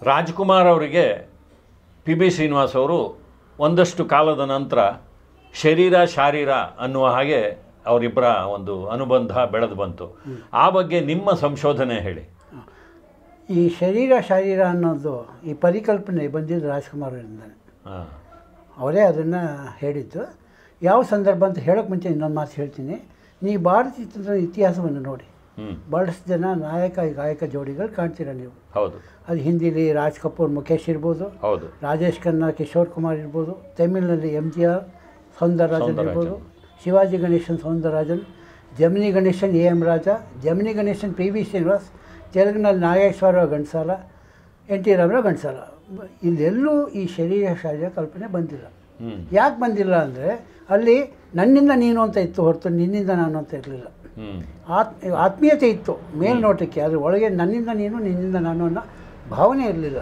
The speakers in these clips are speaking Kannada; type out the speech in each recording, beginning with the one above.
ರಾಜ್ಕುಮಾರ್ ಅವರಿಗೆ ಪಿ ಬಿ ಶ್ರೀನಿವಾಸ್ ಅವರು ಒಂದಷ್ಟು ಕಾಲದ ನಂತರ ಶರೀರ ಶಾರೀರ ಅನ್ನುವ ಹಾಗೆ ಅವರಿಬ್ಬರ ಒಂದು ಅನುಬಂಧ ಬೆಳೆದು ಬಂತು ಆ ಬಗ್ಗೆ ನಿಮ್ಮ ಸಂಶೋಧನೆ ಹೇಳಿ ಈ ಶರೀರ ಶಾರೀರ ಅನ್ನೋದು ಈ ಪರಿಕಲ್ಪನೆ ಬಂದಿದ್ದು ರಾಜ್ಕುಮಾರರಿಂದನೇ ಹಾಂ ಅವರೇ ಅದನ್ನು ಹೇಳಿದ್ದು ಯಾವ ಸಂದರ್ಭ ಅಂತ ಹೇಳೋಕ್ಕೆ ಮುಂಚೆ ಇನ್ನೊಂದು ಮಾತು ಹೇಳ್ತೀನಿ ನೀವು ಭಾರತೀಯ ಚಿತ್ರದ ಇತಿಹಾಸವನ್ನು ನೋಡಿ ಹ್ಞೂ ಭಾಳಷ್ಟು ಜನ ನಾಯಕ ಗಾಯಕ ಜೋಡಿಗಳು ಕಾಣ್ತೀರ ನೀವು ಹೌದು ಅದು ಹಿಂದಿಲಿ ರಾಜ್ ಕಪೂರ್ ಮುಖೇಶ್ ಇರ್ಬೋದು ಹೌದು ರಾಜೇಶ್ ಖನ್ನಾ ಕಿಶೋರ್ ಕುಮಾರ್ ಇರ್ಬೋದು ತಮಿಳಿನಲ್ಲಿ ಎಮ್ ಜಿ ಆರ್ ಸೌಂದರರಾಜನ್ ಇರ್ಬೋದು Shivaji Ganesan Soundararajan Gemini Ganesan A M Raja Gemini Ganesan P V Srinivas ತೆಲುಗಿನಲ್ಲಿ ನಾಗೇಶ್ವರರಾವ್ ಗಂಡ್ಸಾಲ ಎನ್ ಟಿ ರಾಮರಾವ್ ಗಂಡ್ಸಾಲ ಇಲ್ಲೆಲ್ಲೂ ಈ ಶರೀರ ಶಾರೀರ ಕಲ್ಪನೆ ಬಂದಿಲ್ಲ ಹ್ಞೂ ಯಾಕೆ ಬಂದಿಲ್ಲ ಅಂದರೆ ಅಲ್ಲಿ ನನ್ನಿಂದ ನೀನು ಅಂತ ಇತ್ತು ಹೊರತು ನಿನ್ನಿಂದ ನಾನು ಅಂತ ಇರಲಿಲ್ಲ ಹ್ಞೂ ಆತ್ ಆತ್ಮೀಯತೆ ಇತ್ತು ಮೇಲ್ನೋಟಕ್ಕೆ ಅದ್ರ ಒಳಗೆ ನನ್ನಿಂದ ನೀನು ನಿನ್ನಿಂದ ನಾನು ಅನ್ನೋ ಭಾವನೆ ಇರಲಿಲ್ಲ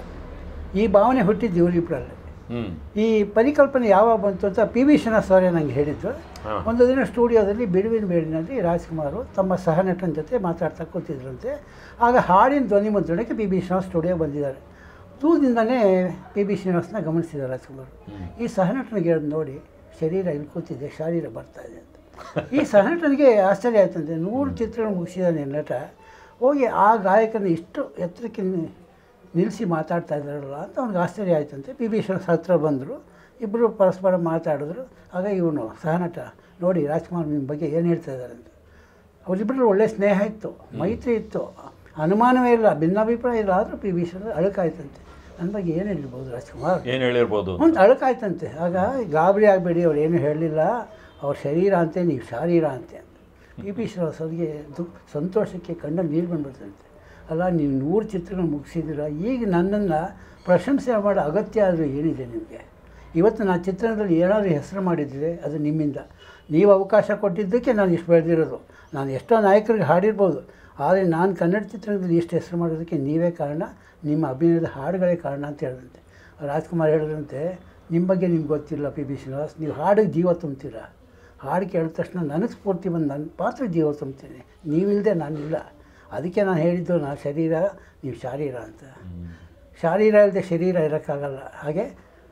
ಈ ಭಾವನೆ ಹುಟ್ಟಿದ್ದು ಇವರಿಬ್ಬರಲ್ಲಿ ಹ್ಞೂ ಈ ಪರಿಕಲ್ಪನೆ ಯಾವಾಗ ಬಂತು ಅಂತ ಪಿ ವಿ ಶ್ರೀನಿವಾಸ್ ಅವರೇ ನನಗೆ ಹೇಳಿದ್ದು ಹಾಂ ಒಂದು ದಿನ ಸ್ಟುಡಿಯೋದಲ್ಲಿ ಬಿಡುವಿನ ಬೇಡಿನಲ್ಲಿ ರಾಜ್ಕುಮಾರ್ ತಮ್ಮ ಸಹನಟನ ಜೊತೆ ಮಾತಾಡ್ತಾ ಕೂತಿದ್ರಂತೆ ಆಗ ಹಾಡಿನ ಧ್ವನಿ ಮುದ್ರಣಕ್ಕೆ ಪಿ ಬಿ ಶ್ರೀನಿವಾಸ್ ಸ್ಟುಡಿಯೋ ಬಂದಿದ್ದಾರೆ ದೂರದಿಂದನೇ ಪಿ ಬಿ ಶ್ರೀನಿವಾಸನ ಗಮನಿಸಿದ್ದಾರೆ ರಾಜ್ಕುಮಾರ್ ಈ ಸಹನಟನಿಗೆ ಹೇಳೋದು ನೋಡಿ ಶರೀರ ಇಲ್ಲಿ ಕೂತಿದೆ ಶಾರೀರ ಬರ್ತಾ ಇದೆ ಅಂತ ಈ ಸಹನಟನಿಗೆ ಆಶ್ಚರ್ಯ ಆಯ್ತಂತೆ ನೂರು ಚಿತ್ರಗಳು ಮುಗಿಸಿದಾನೆ ನಟ ಹೋಗಿ ಆ ಗಾಯಕನ ಇಷ್ಟು ಎತ್ತರಕ್ಕೆ ನಿ- ನಿಲ್ಲಿಸಿ ಮಾತಾಡ್ತಾ ಇದ್ದಾರಲ್ಲ ಅಂತ ಅವ್ನಿಗೆ ಆಶ್ಚರ್ಯ ಆಯ್ತಂತೆ ಪಿ ಬಿ ಶ್ರೀನಿವಾಸ್ ಹತ್ರ ಬಂದರು ಇಬ್ಬರು ಪರಸ್ಪರ ಮಾತಾಡಿದ್ರು ಆಗ ಇವನು ಸಹನಟ ನೋಡಿ ರಾಜ್ಕುಮಾರ್ ನಿಮ್ಮ ಬಗ್ಗೆ ಏನು ಹೇಳ್ತಾ ಇದ್ದಾರೆ ಅಂತ ಅವರಿಬ್ಬರಲ್ಲಿ ಒಳ್ಳೆಯ ಸ್ನೇಹ ಇತ್ತು ಮೈತ್ರಿ ಇತ್ತು ಅನುಮಾನವೇ ಇಲ್ಲ ಭಿನ್ನಾಭಿಪ್ರಾಯ ಇಲ್ಲ ಆದರೂ ಪಿ ವಿ ಶ್ರೀನಿವಾಸ್ ಅಳಕಾಯ್ತಂತೆ ನನ್ನ ಬಗ್ಗೆ ಏನು ಹೇಳಿರ್ಬೋದು ರಾಜ್ಕುಮಾರ್ ಏನು ಹೇಳಿರ್ಬೋದು ಒಂದು ಅಳಕಾಯ್ತಂತೆ ಆಗ ಗಾಬರಿ ಆಗಬೇಡಿ ಅವ್ರು ಏನು ಹೇಳಲಿಲ್ಲ ಅವ್ರ ಶರೀರ ಅಂತೆ ನೀವು ಶಾರೀರ ಅಂತೆ ಪಿ ಪಿ ಶ್ರೀನಿವಾಸ್ ಅವ್ರಿಗೆ ದು ಸಂತೋಷಕ್ಕೆ ಕಣ್ಣಲ್ಲಿ ನೀರು ಬಂದ್ಬಿಡ್ತಂತೆ ಅಲ್ಲ ನೀವು ನೂರು ಚಿತ್ರಗಳು ಮುಗಿಸಿದ್ದೀರ ಈಗ ನನ್ನನ್ನು ಪ್ರಶಂಸೆ ಮಾಡೋ ಅಗತ್ಯ ಆದರೂ ಏನಿದೆ ನಿಮಗೆ ಇವತ್ತು ನಾನು ಚಿತ್ರಣದಲ್ಲಿ ಏನಾದರೂ ಹೆಸರು ಮಾಡಿದ್ದರೆ ಅದು ನಿಮ್ಮಿಂದ ನೀವು ಅವಕಾಶ ಕೊಟ್ಟಿದ್ದಕ್ಕೆ ನಾನು ಇಷ್ಟು ಬೆಳೆದಿರೋದು ನಾನು ಎಷ್ಟೋ ನಾಯಕರಿಗೆ ಹಾಡಿರ್ಬೋದು ಆದರೆ ನಾನು ಕನ್ನಡ ಚಿತ್ರದಲ್ಲಿ ಇಷ್ಟು ಹೆಸರು ಮಾಡೋದಕ್ಕೆ ನೀವೇ ಕಾರಣ ನಿಮ್ಮ ಅಭಿನಯದ ಹಾಡುಗಳೇ ಕಾರಣ ಅಂತ ಹೇಳಿದಂತೆ ರಾಜ್ಕುಮಾರ್ ಹೇಳಿದ್ರಂತೆ ನಿಮ್ಮ ಬಗ್ಗೆ ನಿಮ್ಗೆ ಗೊತ್ತಿಲ್ಲ ಪಿ ಬಿ ಶ್ರೀನಿವಾಸ್ ನೀವು ಹಾಡಿಗೆ ಜೀವ ತುಂಬ್ತೀರಾ ಹಾಡು ಕೇಳಿದ ತಕ್ಷಣ ನನಗೆ ಸ್ಫೂರ್ತಿ ಬಂದು ನನ್ನ ಪಾತ್ರ ಜೀವ ತುಂಬ್ತೀನಿ ನೀವಿಲ್ಲದೆ ನಾನಿಲ್ಲ ಅದಕ್ಕೆ ನಾನು ಹೇಳಿದ್ದು ನಾನು ಶರೀರ ನೀವು ಶಾರೀರ ಅಂತ ಶಾರೀರ ಇಲ್ಲದೆ ಶರೀರ ಇರೋಕ್ಕಾಗಲ್ಲ ಹಾಗೆ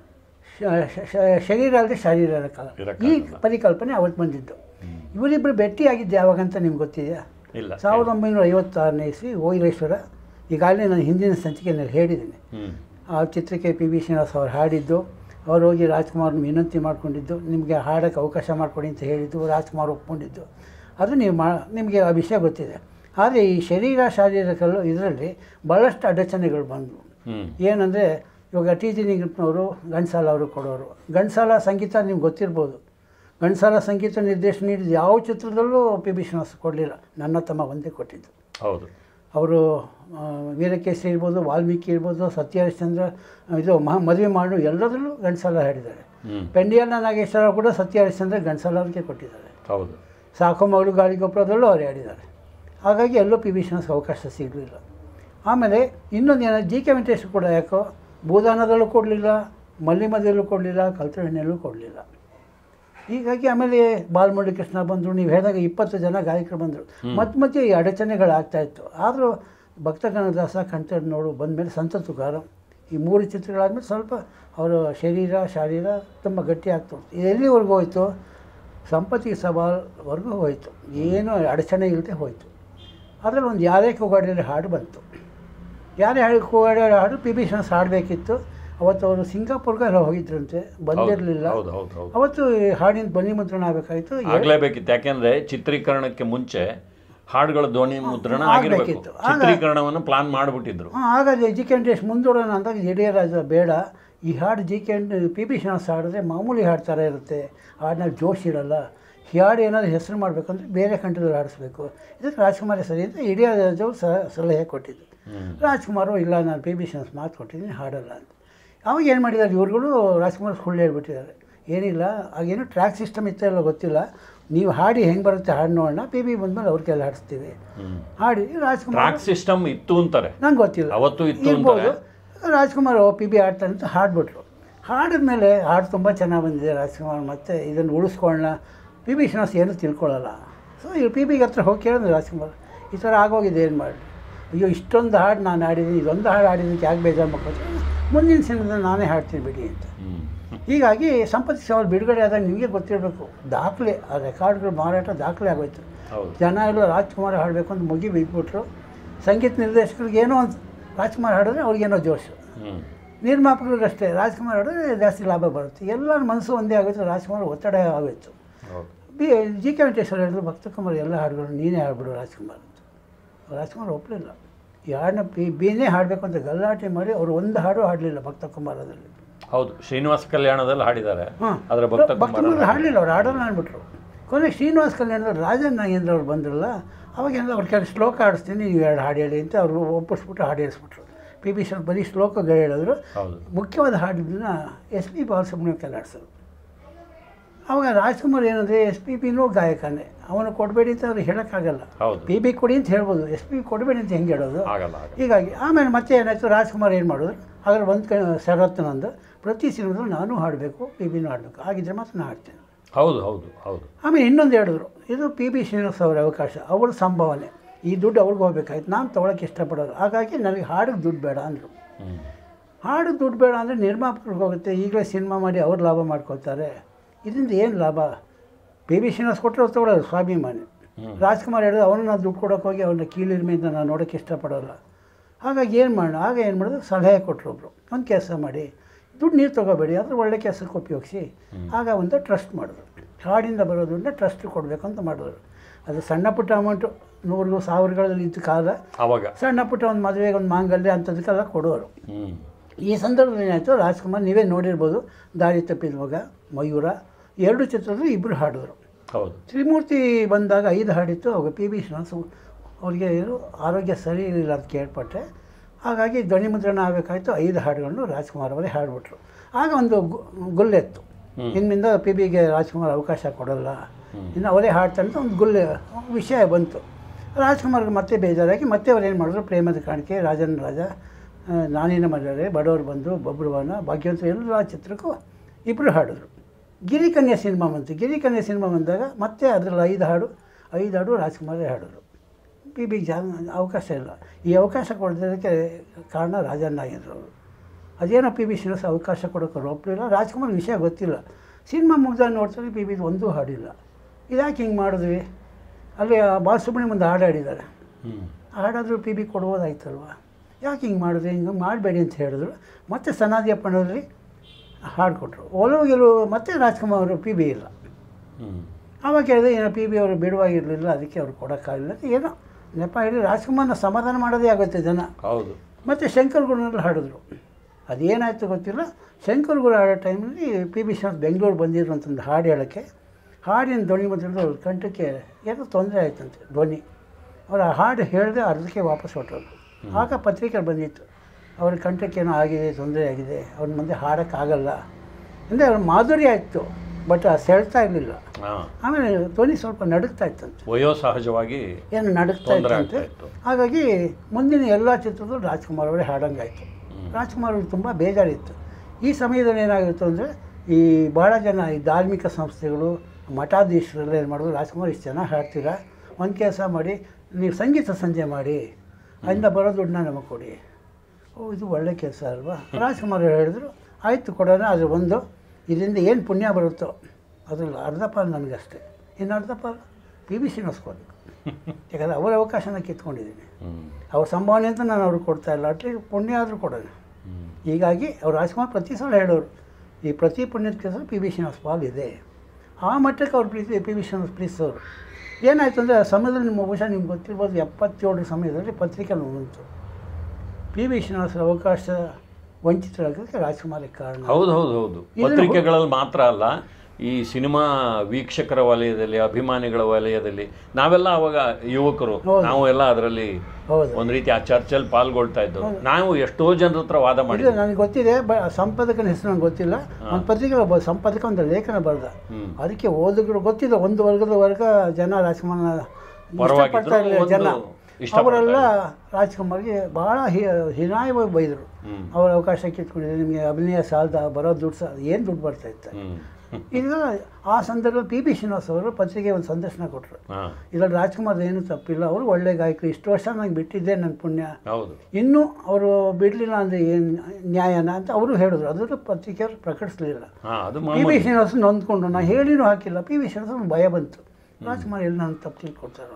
ಶ- ಶ- ಶ- ಶರೀರ ಅಲ್ಲದೆ ಶಾರೀರ ಇರೋಕ್ಕಾಗಲ್ಲ ಈ ಇರೋಕ್ಕಾಗಲ್ಲ. ಪರಿಕಲ್ಪನೆ ಅವತ್ತು ಬಂದಿದ್ದು ಇವರಿಬ್ಬರು ಭೇಟಿಯಾಗಿದ್ದು ಯಾವಾಗಂತ ನಿಮ್ಗೆ ಗೊತ್ತಿದೆಯಾ ಇಲ್ಲ ಸಾವಿರದ ಒಂಬೈನೂರ ಐವತ್ತಾರನೇ ಇಸ್ವಿ ಓಯಿಲೇಶ್ವರ ಈಗಾಗಲೇ ನಾನು ಹಿಂದಿನ ಸಂಚಿಕೆಯಲ್ಲಿ ಹೇಳಿದ್ದೀನಿ ಹ್ಞೂ ಆ ಚಿತ್ರಕ್ಕೆ ಪಿ ವಿ ಶ್ರೀನಿವಾಸ್ ಅವ್ರು ಹಾಡಿದ್ದು ಅವ್ರು ಹೋಗಿ ರಾಜ್ಕುಮಾರ್ನ ವಿನಂತಿ ಮಾಡಿಕೊಂಡಿದ್ದು ನಿಮಗೆ ಹಾಡೋಕ್ಕೆ ಅವಕಾಶ ಮಾಡಿಕೊಡಿ ಅಂತ ಹೇಳಿದ್ದು ರಾಜ್ಕುಮಾರ್ ಒಪ್ಕೊಂಡಿದ್ದು ಅದು ನೀವು ಮಾ ನಿಮಗೆ ಆ ವಿಷಯ ಗೊತ್ತಿದೆ ಆದರೆ ಈ ಶರೀರ ಶಾರೀರಿಕಲ್ಲೂ ಇದರಲ್ಲಿ ಭಾಳಷ್ಟು ಅಡಚಣೆಗಳು ಬಂದವು ಹ್ಞೂ ಏನಂದರೆ ಇವಾಗ ಟಿ ಜಿ ನಿಂಗಪ್ಪನವರು ಘಂಟ್ಸಾಲ ಅವರು ಕೊಡೋರು ಘಂಟ್ಸಾಲ ಸಂಗೀತ ನಿಮ್ಗೆ ಗೊತ್ತಿರ್ಬೋದು ಘಂಟ್ಸಾಲ ಸಂಗೀತ ನಿರ್ದೇಶನ ನೀಡಿದ ಯಾವ ಚಿತ್ರದಲ್ಲೂ ಪಿ ಬಿ ಶ್ರೀನಿವಾಸ್ ಕೊಡಲಿಲ್ಲ ನನ್ನ ತಮ್ಮ ಒಂದೇ ಕೊಟ್ಟಿದ್ದು ಹೌದು ಅವರು ಆ, ವೀರಕೇಸರಿ ಇರ್ಬೋದು ವಾಲ್ಮೀಕಿ ಇರ್ಬೋದು ಸತ್ಯ ಹರಿಶ್ಚಂದ್ರ ಆ, ಇದು ಮಹಾ ಮದುವೆ ಮಾಡು ಎಲ್ಲದರಲ್ಲೂ ಗಂಡಸಾಲ ಹಾಡಿದ್ದಾರೆ ಹ್ಞೂ ಪೆಂಡಿಯಲ್ಲ ನಾಗೇಶ್ವರ ಕೂಡ ಸತ್ಯ ಹರಿಶ್ಚಂದ್ರ ಗಂಡಸಾಲ ಅವ್ರಿಗೆ ಕೊಟ್ಟಿದ್ದಾರೆ ಹೌದು ಸಾಕು ಮಗಳು ಗಾಳಿಗೊಬ್ಬರದಲ್ಲೂ ಅವ್ರು ಹಾಡಿದ್ದಾರೆ ಹಾಗಾಗಿ ಎಲ್ಲೂ ಪಿ ಬಿ ಶ್ರೀನಿವಾಸ್ಗೆ ಅವಕಾಶ ಸಿಗಲಿಲ್ಲ ಆಮೇಲೆ ಇನ್ನೊಂದು ಏನೋ ಜಿ ಕೆ ವೆಂಕಟೇಶ್ ಕೂಡ ಯಾಕೋ ಭೂದಾನದಲ್ಲೂ ಕೊಡಲಿಲ್ಲ ಮಲ್ಲಿಮದಲ್ಲೂ ಕೊಡಲಿಲ್ಲ ಕಲ್ತಣ್ಣಲ್ಲೂ ಕೊಡಲಿಲ್ಲ ಹೀಗಾಗಿ ಆಮೇಲೆ ಬಾಲಮುರಳಿ ಕೃಷ್ಣ ಬಂದರು ನೀವು ಹೇಳಿದಾಗ ಇಪ್ಪತ್ತು ಜನ ಗಾಯಕರು ಬಂದರು ಮತ್ತೆ ಮತ್ತೆ ಈ ಅಡಚಣೆಗಳಾಗ್ತಾ ಇತ್ತು ಆದರೂ ಭಕ್ತ ಕನಕದಾಸ ಕಂಠಡ್ ನೋಡು ಬಂದಮೇಲೆ ಸಂತ ತುಕಾರಾಮ್ ಈ ಮೂರು ಚಿತ್ರಗಳಾದಮೇಲೆ ಸ್ವಲ್ಪ ಅವರ ಶರೀರ ಶಾರೀರ ತುಂಬ ಗಟ್ಟಿ ಆಗ್ತಾ ಹೋಯ್ತು ಇದು ಎಲ್ಲಿವರೆಗೂ ಹೋಯಿತು ಸಂಪತ್ತಿಗೆ ಸವಾಲ್ವರೆಗೂ ಹೋಯಿತು ಏನೂ ಅಡಚಣೆ ಇಲ್ಲದೆ ಹೋಯಿತು ಅದರಲ್ಲಿ ಒಂದು ಯಾರೇ ಕೂಗಾಡಿದ್ರೆ ಹಾಡು ಬಂತು ಯಾರೇ ಹಾಡು ಕೂಗಾಡಿರೋ ಹಾಡು ಪಿ ಬಿ ಶ್ರೀನಿವಾಸ್ ಹಾಡಬೇಕಿತ್ತು ಅವತ್ತು ಅವರು ಸಿಂಗಾಪುರ್ಗೆ ಎಲ್ಲ ಹೋಗಿದ್ರಂತೆ ಬಂದಿರಲಿಲ್ಲ ಹೌದು ಹೌದು ಹೌದು ಅವತ್ತು ಈ ಹಾಡಿನ ಧ್ವನಿ ಮುದ್ರಣ ಆಗಬೇಕಾಯಿತು ಆಗ್ಲೇಬೇಕಿತ್ತು ಯಾಕೆಂದ್ರೆ ಚಿತ್ರೀಕರಣಕ್ಕೆ ಮುಂಚೆ ಹಾಡುಗಳ ಧ್ವನಿ ಮುದ್ರಣ ಆಗಿರಬೇಕು ಆಗ್ಬೇಕಿತ್ತು. ಆಗ- ಚಿತ್ರೀಕರಣವನ್ನು ಪ್ಲಾನ್ ಮಾಡಿಬಿಟ್ಟಿದ್ರು ಹಾಗಾಗಿ ಜಿ ಕೆ ವೆಂಕಟೇಶ್ ಮುಂದೂಡೋಣ ಅಂದಾಗ ಯಡಿಯೂರಾಜ ಬೇಡ ಈ ಹಾಡು G K P B Srinivas ಹಾಡಿದ್ರೆ ಮಾಮೂಲಿ ಹಾಡು ಥರ ಇರುತ್ತೆ ಹಾಡಿನಲ್ಲಿ ಜೋಶ್ ಇರಲ್ಲ ಈ ಹಾಡು ಏನಾದರೂ ಹೆಸರು ಮಾಡಬೇಕಂದ್ರೆ ಬೇರೆ ಕಂಠದಲ್ಲಿ ಹಾಡಿಸ್ಬೇಕು ಇದಕ್ಕೆ ರಾಜ್ಕುಮಾರೇ ಸರಿ ಅಂತ ಯಡಿಯೂರಾಜವರು ಸ ಸಲಹೆ ಕೊಟ್ಟಿದ್ದು ಹ್ಮ್. ರಾಜ್ಕುಮಾರು ಇಲ್ಲ ನಾನು ಪಿ ಬಿ ಶ್ರೀನಿವಾಸ್ ಮಾತು ಕೊಟ್ಟಿದ್ದೀನಿ ಹಾಡಲ್ಲ ಅಂತ ಅವಾಗ ಏನು ಮಾಡಿದ್ದಾರೆ ಇವ್ರುಗಳು ರಾಜ್ಕುಮಾರ್ ಸುಳ್ಳು ಹೇಳ್ಬಿಟ್ಟಿದ್ದಾರೆ ಏನಿಲ್ಲ ಆಗೇನು ಟ್ರ್ಯಾಕ್ ಸಿಸ್ಟಮ್ ಇತ್ತ ಇಲ್ಲ ಗೊತ್ತಿಲ್ಲ ನೀವು ಹಾಡಿ ಹೆಂಗೆ ಬರುತ್ತೆ ಹಾಡು ನೋಡೋಣ ಪಿ ಬಿ ಬಂದಮೇಲೆ ಅವ್ರ ಕೈಲಿ ಹಾಡಿಸ್ತೀವಿ ಹ್ಮ್. ಹಾಡಿ ರಾಜ್ಕುಮಾರ್ ಟ್ರ್ಯಾಕ್ ಸಿಸ್ಟಮ್ ಇತ್ತು ಅಂತಾರೆ ನಂಗೆ ಗೊತ್ತಿಲ್ಲ ಅವತ್ತು ಇತ್ತು ಇರ್ಬೋದು ರಾಜ್ಕುಮಾರ್ ಪಿ ಬಿ ಆಡ್ತಾರೆ ಅಂತ ಹಾಡ್ಬಿಟ್ರು ಹಾಡಿದ್ಮೇಲೆ ಹಾಡು ತುಂಬ ಚೆನ್ನಾಗಿ ಬಂದಿದೆ ರಾಜ್ಕುಮಾರ್ ಮತ್ತು ಇದನ್ನು ಉಳಿಸ್ಕೊಳ್ಳೋಣ ಪಿ ಬಿ ಶ್ರೀನಿವಾಸ್ ಏನೂ ತಿಳ್ಕೊಳ್ಳಲ್ಲ ಸೊ ಈ ಪಿ ಬಿಗೆ ಹತ್ರ ಹೋಗಿ ಕೇಳಿದ್ರು ರಾಜ್ಕುಮಾರ್ ಈ ಥರ ಆಗೋಗಿದೆ ಏನು ಮಾಡಿ ಅಯ್ಯೋ ಇಷ್ಟೊಂದು ಹಾಡು ನಾನು ಆಡಿದ್ದೀನಿ ಇದೊಂದು ಹಾಡು ಆಡಿದ್ದಕ್ಕೆ ಯಾಕೆ ಬೇಜಾರು ಮಾಡ್ಕೊತಾರೆ ಮುಂದಿನ ಸಿನಿಮಾದಲ್ಲಿ ನಾನೇ ಹಾಡ್ತೀನಿ ಬಿಡಿ ಅಂತ ಹ್ಮ್. ಹೀಗಾಗಿ ಸಂಪತ್ತಿ ಸವಾಲ್ ಬಿಡುಗಡೆ ಆದಾಗ ನಿಮಗೆ ಗೊತ್ತಿರಬೇಕು ದಾಖಲೆ ಆ ರೆಕಾರ್ಡ್ಗಳು ಮಾರಾಟ ದಾಖಲೆ ಆಗೋಯ್ತು ಹೌದು ಜನ ಎಲ್ಲ ರಾಜ್ಕುಮಾರ್ ಹಾಡಬೇಕು ಅಂತ ಮುಗಿ ಬಿಟ್ಬಿಟ್ರು ಸಂಗೀತ ನಿರ್ದೇಶಕರಿಗೆ ಏನೋ ಒಂದು ರಾಜ್ಕುಮಾರ್ ಹಾಡಿದ್ರೆ ಅವ್ರಿಗೇನೋ ಜೋಶು ಹ್ಮ್ ನಿರ್ಮಾಪಕರಿಗೆ ಅಷ್ಟೇ ರಾಜ್ಕುಮಾರ್ ಹಾಡಿದ್ರೆ ಜಾಸ್ತಿ ಲಾಭ ಬರುತ್ತೆ ಎಲ್ಲರ ಮನಸ್ಸು ಒಂದೇ ಆಗುತ್ತೆ ರಾಜ್ಕುಮಾರ್ ಒತ್ತಡ ಆಗೋಯ್ತು ಹೌದು ಬಿ ಜಿ ಕೆ ವೆಂಕಟೇಶ್ವರ ಹೇಳಿದ್ರು ಭಕ್ತಕುಮಾರ್ ಎಲ್ಲ ಹಾಡುಗಳು ನೀನೇ ಹಾಡ್ಬಿಡು ರಾಜ್ಕುಮಾರ್ ಅಂತ ರಾಜ್ಕುಮಾರ್ ಒಪ್ಪಲಿಲ್ಲ ಈ ಹಾಡನ್ನ ಬಿ ಬಿನೇ ಹಾಡಬೇಕು ಅಂತ ಗಲಾಟೆ ಮಾಡಿ ಅವರು ಒಂದು ಹಾಡು ಹಾಡಲಿಲ್ಲ ಭಕ್ತಕುಮಾರ್ ಅದರಲ್ಲಿ ಹೌದು ಶ್ರೀನಿವಾಸ ಕಲ್ಯಾಣದಲ್ಲಿ ಹಾಡಿದ್ದಾರೆ ಹಾಂ ಆದ್ರೆ ಭಕ್ತ ಭಕ್ತಕುಮಾರ್ ಹಾಡಲಿಲ್ಲ ಅವ್ರು ಹಾಡೋಲ್ಲ ಅಂದ್ಬಿಟ್ರು ಕೊನೆಗೆ ಶ್ರೀನಿವಾಸ ಕಲ್ಯಾಣದಲ್ಲಿ ರಾಜನ್ ನಾಗೇಂದ್ರ ಅವ್ರು ಬಂದ್ರಲ್ಲ ಅವಾಗ ಏನಾದ್ರು ಅವ್ರ ಕೆಲವು ಶ್ಲೋಕ ಆಡಿಸ್ತೀನಿ ನೀವು ಎರಡು ಹಾಡು ಹೇಳಿ ಅಂತ ಅವರು ಒಪ್ಪಿಸ್ಬಿಟ್ಟು ಹಾಡು ಹೇಳಿಸ್ಬಿಟ್ರು ಪಿ ಬಿ ಸರ್ ಬರೀ ಶ್ಲೋಕಗಳು ಹೇಳಿದ್ರು ಹೌದು ಮುಖ್ಯವಾದ ಹಾಡಿದ್ದನ್ನ ಎಸ್ ಪಿ ಬಾಲಸುಬ್ರಹ್ಮಣ್ಯ ಕಲಾಡಿಸೋರು ಅವಾಗ ರಾಜ್ಕುಮಾರ್ ಏನಂದರೆ ಎಸ್ ಪಿ ಪಿನೂ ಗಾಯಕನೇ ಅವನು ಕೊಡಬೇಡಿ ಅಂತ ಅವ್ರು ಹೇಳೋಕ್ಕಾಗಲ್ಲ ಹೌದು ಪಿ ಬಿ ಕೊಡಿ ಅಂತ ಹೇಳ್ಬೋದು ಎಸ್ ಪಿ ಕೊಡಬೇಡಿ ಅಂತ ಹೆಂಗೆ ಹೇಳೋದು ಆಗಲ್ಲ ಆಗಲ್ಲ ಹೀಗಾಗಿ ಆಮೇಲೆ ಮತ್ತೆ ಏನಾಯಿತು ರಾಜ್ಕುಮಾರ್ ಏನು ಮಾಡಿದ್ರು ಅದ್ರಲ್ಲಿ ಒಂದು ಕ ಷರತ್ತು ನಂದು ಪ್ರತಿ ಸಿನಿಮಾದಲ್ಲೂ ನಾನು ಹಾಡಬೇಕು ಪಿ ಬಿನೂ ಹಾಡಬೇಕು ಆಗಿದ್ರೆ ಮಾತ್ರ ನಾನು ಹಾಡ್ತೇನೆ ಹೌದು ಹೌದು ಹೌದು ಆಮೇಲೆ ಇನ್ನೊಂದು ಹೇಳಿದ್ರು ಇದು ಪಿ ಬಿ ಶ್ರೀನಿವಾಸ್ ಅವರ ಅವಕಾಶ ಅವ್ರ ಸಂಭಾವನೆ ಈ ದುಡ್ಡು ಅವ್ರಿಗೆ ಹೋಗ್ಬೇಕಾಯ್ತು ನಾನು ತೊಗೊಳಕ್ಕೆ ಇಷ್ಟಪಡೋರು ಹಾಗಾಗಿ ನನಗೆ ಹಾಡಿಗೆ ದುಡ್ಡು ಬೇಡ ಅಂದರು ಹ್ಮ್ ಹಾಡು ದುಡ್ಡು ಬೇಡ ಅಂದರೆ ನಿರ್ಮಾಪಕರಿಗೆ ಹೋಗುತ್ತೆ ಈಗಲೇ ಸಿನಿಮಾ ಮಾಡಿ ಅವ್ರು ಲಾಭ ಮಾಡ್ಕೊಳ್ತಾರೆ ಇದರಿಂದ ಏನು ಲಾಭ ಪಿ ಬಿ ಶ್ರೀನಿವಾಸ್ ಕೊಟ್ಟರೆ ಅವ್ರು ತೊಗೊಳೋದು ಸ್ವಾಭಿಮಾನಿ ಹ್ಮ್. ರಾಜ್ಕುಮಾರ್ ಹೇಳಿದ್ರು ಅವನು ನಾವು ದುಡ್ಡು ಕೊಡೋಕೆ ಹೋಗಿ ಅವ್ರನ್ನ ಕೀಳಿರ್ಮೆಯಿಂದ ನಾನು ನೋಡೋಕ್ಕೆ ಇಷ್ಟಪಡೋಲ್ಲ ಹಾಗಾಗಿ ಏನು ಮಾಡೋಣ ಆಗ ಏನು ಮಾಡಿದ್ರು ಸಲಹೆ ಕೊಟ್ಟರು ಒಬ್ಬರು ಒಂದು ಕೆಲಸ ಮಾಡಿ ದುಡ್ಡು ನೀರು ತೊಗೋಬೇಡಿ ಅದ್ರ ಒಳ್ಳೆ ಕೆಲಸಕ್ಕೆ ಉಪಯೋಗಿಸಿ ಆಗ ಒಂದು ಟ್ರಸ್ಟ್ ಮಾಡಿದ್ರು ಹಾಡಿಂದ ಬರೋ ದುಡ್ಡನ್ನ ಟ್ರಸ್ಟ್ ಕೊಡಬೇಕು ಅಂತ ಮಾಡಿದ್ರು ಅದು ಸಣ್ಣ ಪುಟ್ಟ ಅಮೌಂಟು ನೂರು ಸಾವಿರಗಳಲ್ಲಿ ಇದ್ದ ಕಾಲ ಅವಾಗ ಸಣ್ಣ ಪುಟ್ಟ ಒಂದು ಮದುವೆಗೆ ಒಂದು ಮಾಂಗಲ್ಯ ಅಂಥದಕ್ಕೆಲ್ಲ ಕೊಡೋರು ಹ್ಮ್ ಈ ಸಂದರ್ಭದಲ್ಲಿ ಏನಾಯಿತು ರಾಜ್ಕುಮಾರ್ ನೀವೇ ನೋಡಿರ್ಬೋದು ದಾರಿ ತಪ್ಪಿದ ಮಗ ಮಯೂರ ಎರಡು ಚಿತ್ರದಲ್ಲಿ ಇಬ್ಬರು ಹಾಡಿದ್ರು ಹೌದು ತ್ರಿಮೂರ್ತಿ ಬಂದಾಗ ಐದು ಹಾಡಿತ್ತು ಅವಾಗ ಪಿ ಬಿ ಶ್ರೀನಿವಾಸ್ ಅವ್ರಿಗೆ ಏನು ಆರೋಗ್ಯ ಸರಿ ಇರಲಿಲ್ಲ ಅಂತ ಕೇಳ್ಪಟ್ಟೆ ಹಾಗಾಗಿ ಧ್ವನಿ ಮುದ್ರಣ ಆಗಬೇಕಾಯ್ತು ಐದು ಹಾಡುಗಳನ್ನು ರಾಜ್ಕುಮಾರ್ ಅವರೇ ಹಾಡ್ಬಿಟ್ರು ಆಗ ಒಂದು ಗು- ಗುಲ್ಲೆತ್ತು ಹ್ಮ್. ಇನ್ಮಿಂದ ಪಿ ಬಿಗೆ ರಾಜ್ಕುಮಾರ್ ಅವಕಾಶ ಕೊಡಲ್ಲ ಇನ್ನು ಅವರೇ ಹಾಡ್ತಾರೆ ಅಂತ ಒಂದು ಗುಲ್ಲೆ ವಿಷಯ ಬಂತು ರಾಜ್ಕುಮಾರ್ಗೆ ಮತ್ತೆ ಬೇಜಾರಾಗಿ ಮತ್ತೆ ಅವ್ರು ಏನು ಮಾಡಿದ್ರು ಪ್ರೇಮದ ಕಾಣಿಕೆ ರಾಜನ್ ರಾಜ ಆ, ನಾನಿನ ಮರ್ಯಾದೆ ಬಡವರು ಬಂದು ಬಬ್ರುವಾನ ಭಾಗ್ಯವಂತ ಎಲ್ಲ ಚಿತ್ರಕ್ಕೂ ಇಬ್ಬರು ಹಾಡಿದ್ರು ಗಿರಿಕನ್ಯಾ ಸಿನಿಮಾ ಬಂತು ಗಿರಿಕನ್ಯಾ ಸಿನಿಮಾ ಬಂದಾಗ ಮತ್ತೆ ಅದರಲ್ಲಿ ಐದು ಹಾಡು ಐದು ಹಾಡು ರಾಜ್ಕುಮಾರೇ ಹಾಡಿದ್ರು ಪಿ ಬಿ ಜಾ ಅವಕಾಶ ಇಲ್ಲ ಈ ಅವಕಾಶ ಕೊಡೋದಕ್ಕೆ ಕಾರಣ ರಾಜನ್ ನಾಗೇಂದ್ರ ಅವರು ಅದೇನೋ ಪಿ ಬಿ ಶ್ರೀನಿವಾಸ ಅವಕಾಶ ಕೊಡೋಕೆ ಅವ್ರು ಒಪ್ಪಲಿಲ್ಲ ರಾಜ್ಕುಮಾರ್ ವಿಷಯ ಗೊತ್ತಿಲ್ಲ ಸಿನಿಮಾ ಮುಗ್ದಾಗ ನೋಡ್ತಾರೆ ಪಿ ಬಿದು ಒಂದೂ ಹಾಡಿಲ್ಲ ಇದ್ಯಾಕೆ ಹಿಂಗೆ ಮಾಡಿದ್ವಿ ಅಲ್ಲಿ ಬಾಲಸುಬ್ರಹ್ಮಣ್ಯ ಮುಂದೆ ಹಾಡು ಹಾಡಿದ್ದಾರೆ ಹ್ಮ್ ಹಾಡಾದರೂ ಪಿ ಬಿ ಕೊಡ್ಬೋದಾಯ್ತಲ್ವ ಯಾಕೆ ಹಿಂಗೆ ಮಾಡಿದ್ರಿ ಹಿಂಗೆ ಮಾಡಬೇಡಿ ಅಂತ ಹೇಳಿದ್ರು ಮತ್ತೆ ಸನಾದಿ ಅಪ್ಪಣ್ಣದಲ್ಲಿ ಹಾಡು ಕೊಟ್ಟರು ಒಲವು ಗೆಲುವು ಮತ್ತೆ ರಾಜ್ಕುಮಾರ್ ಅವರು ಪಿ ಬಿ ಇಲ್ಲ ಹ್ಮ್ ಆವಾಗ ಹೇಳಿದೆ ಏನೋ ಪಿ ಬಿ ಅವರು ಬಿಡುವಾಗಿರಲಿಲ್ಲ ಅದಕ್ಕೆ ಅವ್ರು ಕೊಡೋಕ್ಕಾಗಲಿಲ್ಲ ಏನೋ ನೆಪ ಹೇಳಿ ರಾಜ್ಕುಮಾರ್ನ ಸಮಾಧಾನ ಮಾಡೋದೇ ಆಗುತ್ತೆ ಜನ ಹೌದು ಮತ್ತು ಶಂಕರ್ ಗುರುನಲ್ಲಿ ಹಾಡಿದ್ರು ಅದೇನಾಯಿತು ಗೊತ್ತಿಲ್ಲ ಶಂಕರ್ ಗುರು ಹಾಡೋ ಟೈಮಲ್ಲಿ ಪಿ ಬಿ ಶ್ರೀನಿವಾಸ್ ಬೆಂಗಳೂರು ಬಂದಿದ್ರು ಅಂತಂದು ಹಾಡು ಹೇಳೋಕ್ಕೆ ಹಾಡಿನ ಧ್ವನಿ ಬಂದಿರೋದು ಅವ್ರ ಕಂಠಕ್ಕೆ ಏನೋ ತೊಂದರೆ ಆಯ್ತಂತೆ ಧ್ವನಿ ಅವ್ರು ಆ ಹಾಡು ಹೇಳಿದೆ ಅರ್ಧಕ್ಕೆ ವಾಪಸ್ ಹೊರಟೋರು ಆಗ ಪತ್ರಿಕೆ ಬಂದಿತ್ತು ಅವ್ರ ಕಂಠಕ್ಕೆ ಏನೋ ಆಗಿದೆ ತೊಂದರೆ ಆಗಿದೆ ಅವ್ರ ಮುಂದೆ ಹಾಡೋಕ್ಕಾಗಲ್ಲ ಅಂದರೆ ಅವ್ರ ಮಾಧುರ್ಯ ಆಯಿತು ಬಟ್ ಅದು ಸೆಳ್ತಾ ಇರಲಿಲ್ಲ ಹಾ ಆಮೇಲೆ ಧ್ವನಿ ಸ್ವಲ್ಪ ನಡುಗ್ತಾ ಇತ್ತಂತೆ ವಯೋಸಹಜವಾಗಿ ಏನು ನಡುಗ್ತಾ ತೊಂದರೆ ಇತ್ತಂತೆ ಆಗ್ತಾ ಇತ್ತು ಹಾಗಾಗಿ ಮುಂದಿನ ಎಲ್ಲ ಚಿತ್ರದಲ್ಲೂ ರಾಜ್ಕುಮಾರ್ ಅವರೇ ಹಾಡಂಗಾಯಿತು ಹ್ಮ್. ರಾಜ್ಕುಮಾರ್ ಅವ್ರಿಗೆ ತುಂಬ ಬೇಜಾರಿತ್ತು ಈ ಸಮಯದಲ್ಲಿ ಏನಾಗಿತ್ತು ಅಂದರೆ ಈ ಭಾಳ ಜನ ಈ ಧಾರ್ಮಿಕ ಸಂಸ್ಥೆಗಳು ಮಠಾಧೀಶರೆಲ್ಲ ಏನು ಮಾಡಿದ್ರು ರಾಜ್ಕುಮಾರ್ ಇಷ್ಟು ಚೆನ್ನಾಗಿ ಹಾಡ್ತೀರಾ ಒಂದು ಕೆಲಸ ಮಾಡಿ ನೀವು ಸಂಗೀತ ಸಂಜೆ ಮಾಡಿ ಅಲ್ಲಿಂದ ಬರೋ ದುಡ್ಡನ್ನ ನಮಗೆ ಕೊಡಿ ಓ ಇದು ಒಳ್ಳೆ ಕೆಲಸ ಅಲ್ವಾ ರಾಜ್ಕುಮಾರ್ ಅವ್ರು ಹೇಳಿದ್ರು ಆಯಿತು ಕೊಡೋಣ ಅದು ಒಂದು ಇದರಿಂದ ಏನು ಪುಣ್ಯ ಬರುತ್ತೋ ಅದ್ರಲ್ಲಿ ಅರ್ಧ ಪಾಲು ನನಗಷ್ಟೇ ಇನ್ನು ಅರ್ಧ ಪಾಲು ಪಿ ಬಿ ಶ್ರೀನಿವಾಸ್ ಕೊಡಬೇಕು ಯಾಕಂದರೆ ಅವರ ಅವಕಾಶನ ಕಿತ್ಕೊಂಡಿದ್ದೀನಿ ಹ್ಮ್ ಅವ್ರ ಸಂಭಾವನೆ ಅಂತ ನಾನು ಅವ್ರಿಗೆ ಕೊಡ್ತಾ ಇಲ್ಲ ಅಟ್ಲೀಸ್ಟ್ ಪುಣ್ಯ ಆದರೂ ಕೊಡೋಣ ಹ್ಮ್ ಹೀಗಾಗಿ ಅವ್ರು ರಾಜ್ಕುಮಾರ್ ಪ್ರತಿ ಸಲ ಹೇಳೋರು ಈ ಪ್ರತಿ ಪುಣ್ಯದ ಕೆಲಸ ಪಿ ಬಿ ಶ್ರೀನಿವಾಸ್ ಪಾಲ್ ಇದೆ ಆ ಮಟ್ಟಕ್ಕೆ ಅವ್ರು ಪ್ರೀತಿ ಪಿ ಬಿ ಶ್ರೀನಿವಾಸ್ ಪ್ರೀತಿಸೋರು ಏನಾಯಿತು ಅಂದರೆ ಆ ಸಮಯದಲ್ಲಿ ನಿಮ್ಮ ಬಹುಶಃ ನಿಮ್ಗೆ ಗೊತ್ತಿರ್ಬೋದು ಎಪ್ಪತ್ತೇಳರ ಸಮಯದಲ್ಲಿ ಪತ್ರಿಕೆಯಲ್ಲಿ ಬಂತು ಪಿ ಬಿ ಶ್ರೀನಿವಾಸ ಅವಕಾಶ ವಂಚಿತರಾಗೋದಕ್ಕೆ ರಾಜ್ಕುಮಾರೇ ಕಾರಣ ಹೌದು ಹೌದು ಹೌದು ಇದನ್ನು- ಪತ್ರಿಕೆಗಳಲ್ಲಿ ಮಾತ್ರ ಅಲ್ಲ ಈ ಸಿನಿಮಾ ವೀಕ್ಷಕರ ವಲಯದಲ್ಲಿ ಅಭಿಮಾನಿಗಳ ವಲಯದಲ್ಲಿ ನಾವೆಲ್ಲ ಅವಾಗ ಯುವಕರು ಹೌದು. ನಾವು ಎಲ್ಲ ಅದರಲ್ಲಿ ಹೌದು ಒಂದ್ ರೀತಿ ಆ ಚರ್ಚಲ್ಲಿ ಪಾಲ್ಗೊಳ್ತಾ ಇದ್ದವು ನಾವು ಎಷ್ಟೋ ಜನರ ಹತ್ರ ವಾದ ಇಲ್ಲ ಮಾಡಿದ್ವಿ ನನಗೆ ಗೊತ್ತಿದೆ ಬ ಸಂಪಾದಕನ ಹೆಸರು ನನಗೆ ಗೊತ್ತಿಲ್ಲ ಒಂದು ಪತ್ರಿಕೆ ಒಬ್ಬ ಸಂಪಾದಕ ಒಂದು ಲೇಖನ ಬರೆದ ಹ್ಮ್ ಅದಕ್ಕೆ ಓದುಗರು ಗೊತ್ತಿದೆ ಒಂದು ವರ್ಗದ ವರ್ಗ ಜನ ರಾಜ್ಕುಮಾರ್ನ ಪರವಾಗಿದ್ರು ಇಷ್ಟಪಡ್ತಾ ಇರಲಿಲ್ಲ ಒಂದು ಜನ ಇಷ್ಟಪಡ್ತಾ ಅವರೆಲ್ಲ ರಾಜ್ಕುಮಾರ್ಗೆ ಭಾಳ ಹಿ ಹೀನಾಯವಾಗಿ ಬೈದರು ಹ್ಮ್ ಅವ್ರ ಅವಕಾಶ ಕಿತ್ಕೊಂಡಿದೆ ನಿಮಗೆ ಅಭಿನಯ ಸಾಲದ ಬರೋ ದುಡ್ಡು ಸಾಲ ಏನು ದುಡ್ಡು ಬರ್ತಾ ಇತ್ತು ಹ್ಮ್ ಈಗ ಆ ಸಂದರ್ಭದಲ್ಲಿ ಪಿ ಬಿ ಶ್ರೀನಿವಾಸ್ ಅವರು ಪತ್ರಿಕೆ ಒಂದು ಸಂದರ್ಶನ ಕೊಟ್ಟರು ಹಾಂ ಇದರಲ್ಲಿ ರಾಜ್ಕುಮಾರ್ ಏನು ತಪ್ಪಿಲ್ಲ ಅವರು ಒಳ್ಳೆ ಗಾಯಕರು ಇಷ್ಟು ವರ್ಷ ನಂಗೆ ಬಿಟ್ಟಿದ್ದೆ ನನ್ನ ಪುಣ್ಯ ಹೌದು ಇನ್ನೂ ಅವರು ಬಿಡಲಿಲ್ಲ ಅಂದರೆ ಏನು ನ್ಯಾಯನ ಅಂತ ಅವರು ಹೇಳಿದ್ರು ಅದನ್ನು ಪತ್ರಿಕೆಯವರು ಪ್ರಕಟಿಸಲಿಲ್ಲ ಹಾಂ ಅದು ಪಿ ಮಾಮೂಲಿ ವಿ ಶ್ರೀನಿವಾಸ ನೊಂದ್ಕೊಂಡು ನಾ ಹೇಳಿನೂ ಹಾಕಿಲ್ಲ ಪಿ ವಿ ಶ್ರೀನಿವಾಸ ಭಯ ಬಂತು ರಾಜ್ಕುಮಾರ್ ಎಲ್ಲಿ ನಾನು ತಪ್ಪು ತಿಳ್ಕೊಡ್ತಾರೋ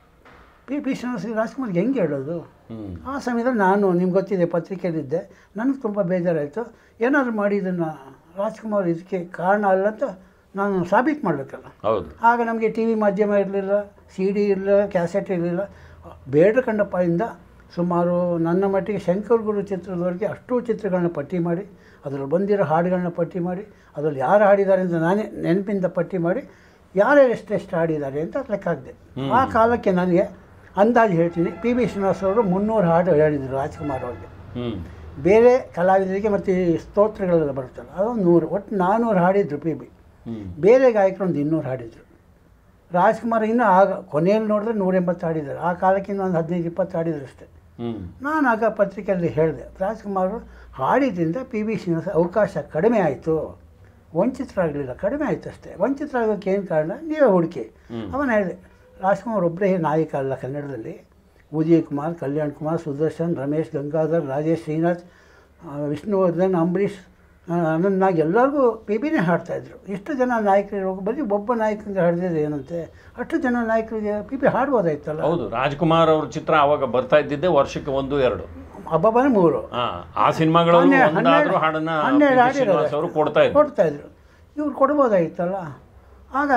ಪಿ ಪಿ ಶ್ರೀನಿವಾಸ ರಾಜ್ಕುಮಾರ್ಗೆ ಹೆಂಗೆ ಹೇಳೋದು ಹ್ಞೂ ಆ ಸಮಯದಲ್ಲಿ ನಾನು ನಿಮ್ಗೆ ಗೊತ್ತಿದೆ ಪತ್ರಿಕೆಯಲ್ಲಿದ್ದೆ ನನಗೆ ತುಂಬ ಬೇಜಾರಾಯಿತು ಏನಾದರೂ ಮಾಡಿ ಇದನ್ನು ರಾಜ್ಕುಮಾರ್ ಇದಕ್ಕೆ ಕಾರಣ ಅಲ್ಲ ಅಂತ ನಾನು ಸಾಬೀತು ಮಾಡಬೇಕಲ್ಲ ಹೌದು ಆಗ ನಮಗೆ ಟಿ ವಿ ಮಾಧ್ಯಮ ಇರಲಿಲ್ಲ ಸಿ ಡಿ ಇರಲಿಲ್ಲ ಕ್ಯಾಸೆಟ್ ಇರಲಿಲ್ಲ ಬೇಡ ಕಂಡಪ್ಪಯಿಂದ ಸುಮಾರು ನನ್ನ ಮಟ್ಟಿಗೆ ಶಂಕರ್ ಗುರು ಚಿತ್ರದವರೆಗೆ ಅಷ್ಟೂ ಚಿತ್ರಗಳನ್ನ ಪಟ್ಟಿ ಮಾಡಿ ಅದರಲ್ಲಿ ಬಂದಿರೋ ಹಾಡುಗಳನ್ನ ಪಟ್ಟಿ ಮಾಡಿ ಅದರಲ್ಲಿ ಯಾರು ಹಾಡಿದ್ದಾರೆ ಅಂತ ನಾನೇ ನೆನಪಿಂದ ಪಟ್ಟಿ ಮಾಡಿ ಯಾರ್ಯಾರು ಎಷ್ಟೆಷ್ಟು ಹಾಡಿದ್ದಾರೆ ಅಂತ ಲೆಕ್ಕ ಹಾಕಿದೆ ಆ ಕಾಲಕ್ಕೆ ನನಗೆ ಅಂದಾಜು ಹೇಳ್ತೀನಿ ಪಿ ಬಿ ಶ್ರೀನಿವಾಸ್ ಅವರು ಮುನ್ನೂರು ಹಾಡು ಹೇಳಿದರು ರಾಜ್ಕುಮಾರ್ ಅವ್ರಿಗೆ ಹ್ಞೂ ಬೇರೆ ಕಲಾವಿದರಿಗೆ ಮತ್ತು ಈ ಸ್ತೋತ್ರಗಳೆಲ್ಲ ಬರುತ್ತಲ್ಲ ಅದೊಂದು ನೂರು ಒಟ್ಟು ನಾನ್ನೂರು ಹಾಡಿದ್ರು ಪಿ ಬಿ ಹ್ಞೂ ಬೇರೆ ಗಾಯಕರು ಒಂದು ಇನ್ನೂರು ಹಾಡಿದರು ರಾಜ್ಕುಮಾರ್ ಇನ್ನೂ ಆಗ ಕೊನೆಯಲ್ಲಿ ನೋಡಿದ್ರೆ ನೂರೆಂಬತ್ತು ಹಾಡಿದ್ದಾರೆ ಆ ಕಾಲಕ್ಕಿಂತ ಒಂದು ಹದಿನೈದು ಇಪ್ಪತ್ತು ಹಾಡಿದ್ರು ಅಷ್ಟೇ ಹ್ಞೂ ನಾನು ಆಗ ಪತ್ರಿಕೆಯಲ್ಲಿ ಹೇಳಿದೆ ರಾಜ್ಕುಮಾರ್ ಹಾಡಿದ್ರಿಂದ ಪಿ ಬಿ ಶ್ರೀನಿವಾಸ ಅವಕಾಶ ಕಡಿಮೆ ಆಯಿತು ವಂಚಿತರಾಗಲಿಲ್ಲ ಕಡಿಮೆ ಆಯಿತು ಅಷ್ಟೇ ವಂಚಿತರಾಗೋಕ್ಕೆ ಏನು ಕಾರಣ ನೀವೇ ಹುಡುಕಿ ಹ್ಮ್. ಅವನು ಹೇಳಿದೆ ರಾಜ್ಕುಮಾರ್ ಒಬ್ಬರೇ ನಾಯಕ ಅಲ್ಲ ಕನ್ನಡದಲ್ಲಿ ಉದಯ್ ಕುಮಾರ್ ಕಲ್ಯಾಣ್ ಕುಮಾರ್ ಸುದರ್ಶನ್ ರಮೇಶ್ ಗಂಗಾಧರ್ ರಾಜೇಶ್ ಶ್ರೀನಾಥ್ ಆ, ವಿಷ್ಣುವರ್ಧನ್ ಅಂಬರೀಷ್ ಆ, ಅನಂತ್ ನಾಗ್ ಎಲ್ಲರಿಗೂ ಪಿ ಬಿನೇ ಹಾಡ್ತಾಯಿದ್ರು ಇಷ್ಟು ಜನ ನಾಯಕರು ಇರೋ ಬರೀ ಒಬ್ಬ ನಾಯಕನಿಗೆ ಹಾಡಿದ್ರೆ ಏನಂತೆ ಅಷ್ಟು ಜನ ನಾಯಕರಿಗೆ ಪಿ ಬಿ ಹಾಡ್ಬೋದಾಯ್ತಲ್ಲ ಹೌದು ರಾಜ್ಕುಮಾರ್ ಅವ್ರ ಚಿತ್ರ ಅವಾಗ ಬರ್ತಾ ಇದ್ದಿದ್ದೆ ವರ್ಷಕ್ಕೆ ಒಂದು ಎರಡು ಹಬ್ಬನೇ ಮೂರು ಹಾ ಆ ಸಿನಿಮಾಗಳು ಹನ್ನೆ- ಒಂದಾದ್ರೂ ಹನ್ನೆರಡು- ಹಾಡನ್ನ ಹನ್ನೆರಡು ಪಿ. ಹಾಡಿರೋದು ಶ್ರೀನಿವಾಸ್ ಅವರು ಕೊಡ್ತಾ ಇದ್ರು ಕೊಡ್ತಾಯಿದ್ರು ಇವ್ರು ಕೊಡ್ಬೋದಾಗಿತ್ತಲ್ಲ ಆಗ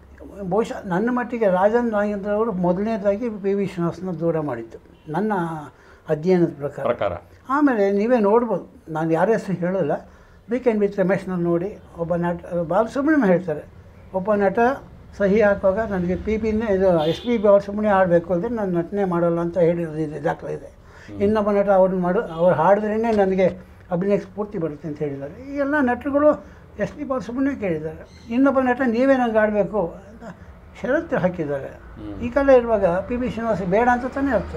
ಬಹುಶಃ ನನ್ನ ಮಟ್ಟಿಗೆ ರಾಜನ್ ನಾಗೇಂದ್ರ ಅವರು ಮೊದಲನೇದಾಗಿ ಪಿ ವಿ ಶ್ರೀನಿವಾಸನ ದೂರ ಮಾಡಿದ್ದು ನನ್ನ ಅಧ್ಯಯನದ ಪ್ರಕಾರ ಪ್ರಕಾರ ಆಮೇಲೆ ನೀವೇ ನೋಡ್ಬೋದು ನಾನು ಯಾರ ಹೆಸರು ಹೇಳೋಲ್ಲ ವೀಕೆಂಡ್ ವಿತ್ ರಮೇಶ್ನ ನೋಡಿ ಒಬ್ಬ ನಟ ಬಾಲಸುಬ್ರಹ್ಮಣ್ಯ ಹೇಳ್ತಾರೆ ಒಬ್ಬ ನಟ ಸಹಿ ಹಾಕುವಾಗ ನನಗೆ ಪಿ ಬಿನೇ ಇದು ಎಸ್ ಪಿ ಬಾಲಸುಬ್ರಹ್ಮಣ್ಯ ಆಡಬೇಕು ಅಂದರೆ ನಾನು ನಟನೆ ಮಾಡೋಲ್ಲ ಅಂತ ಹೇಳಿರೋದು ಇದೆ ದಾಖಲೆ ಇದೆ ಇನ್ನೊಬ್ಬ ನಟ ಅವ್ರನ್ನ ಮಾಡು ಅವ್ರು ಹಾಡಿದ್ರೇ ನನಗೆ ಅಭಿನಯ ಸ್ಫೂರ್ತಿ ಬರುತ್ತೆ ಅಂತ ಹೇಳಿದ್ದಾರೆ ಈ ಎಲ್ಲ ನಟರುಗಳು ಎಸ್ ಪಿ ಬಾಲಸುಬ್ರಹ್ಮಣ್ಯ ಕೇಳಿದ್ದಾರೆ ಇನ್ನೊಬ್ಬ ನಟ ನೀವೇ ನಂಗೆ ಆಡಬೇಕು ಅಂತ ಷರತ್ತು ಹಾಕಿದ್ದಾರೆ ಈ ಕಾಲ ಇರುವಾಗ ಪಿ ಬಿ ಶ್ರೀನಿವಾಸ ಬೇಡ ಅಂತ ತಾನೇ ಅರ್ಥ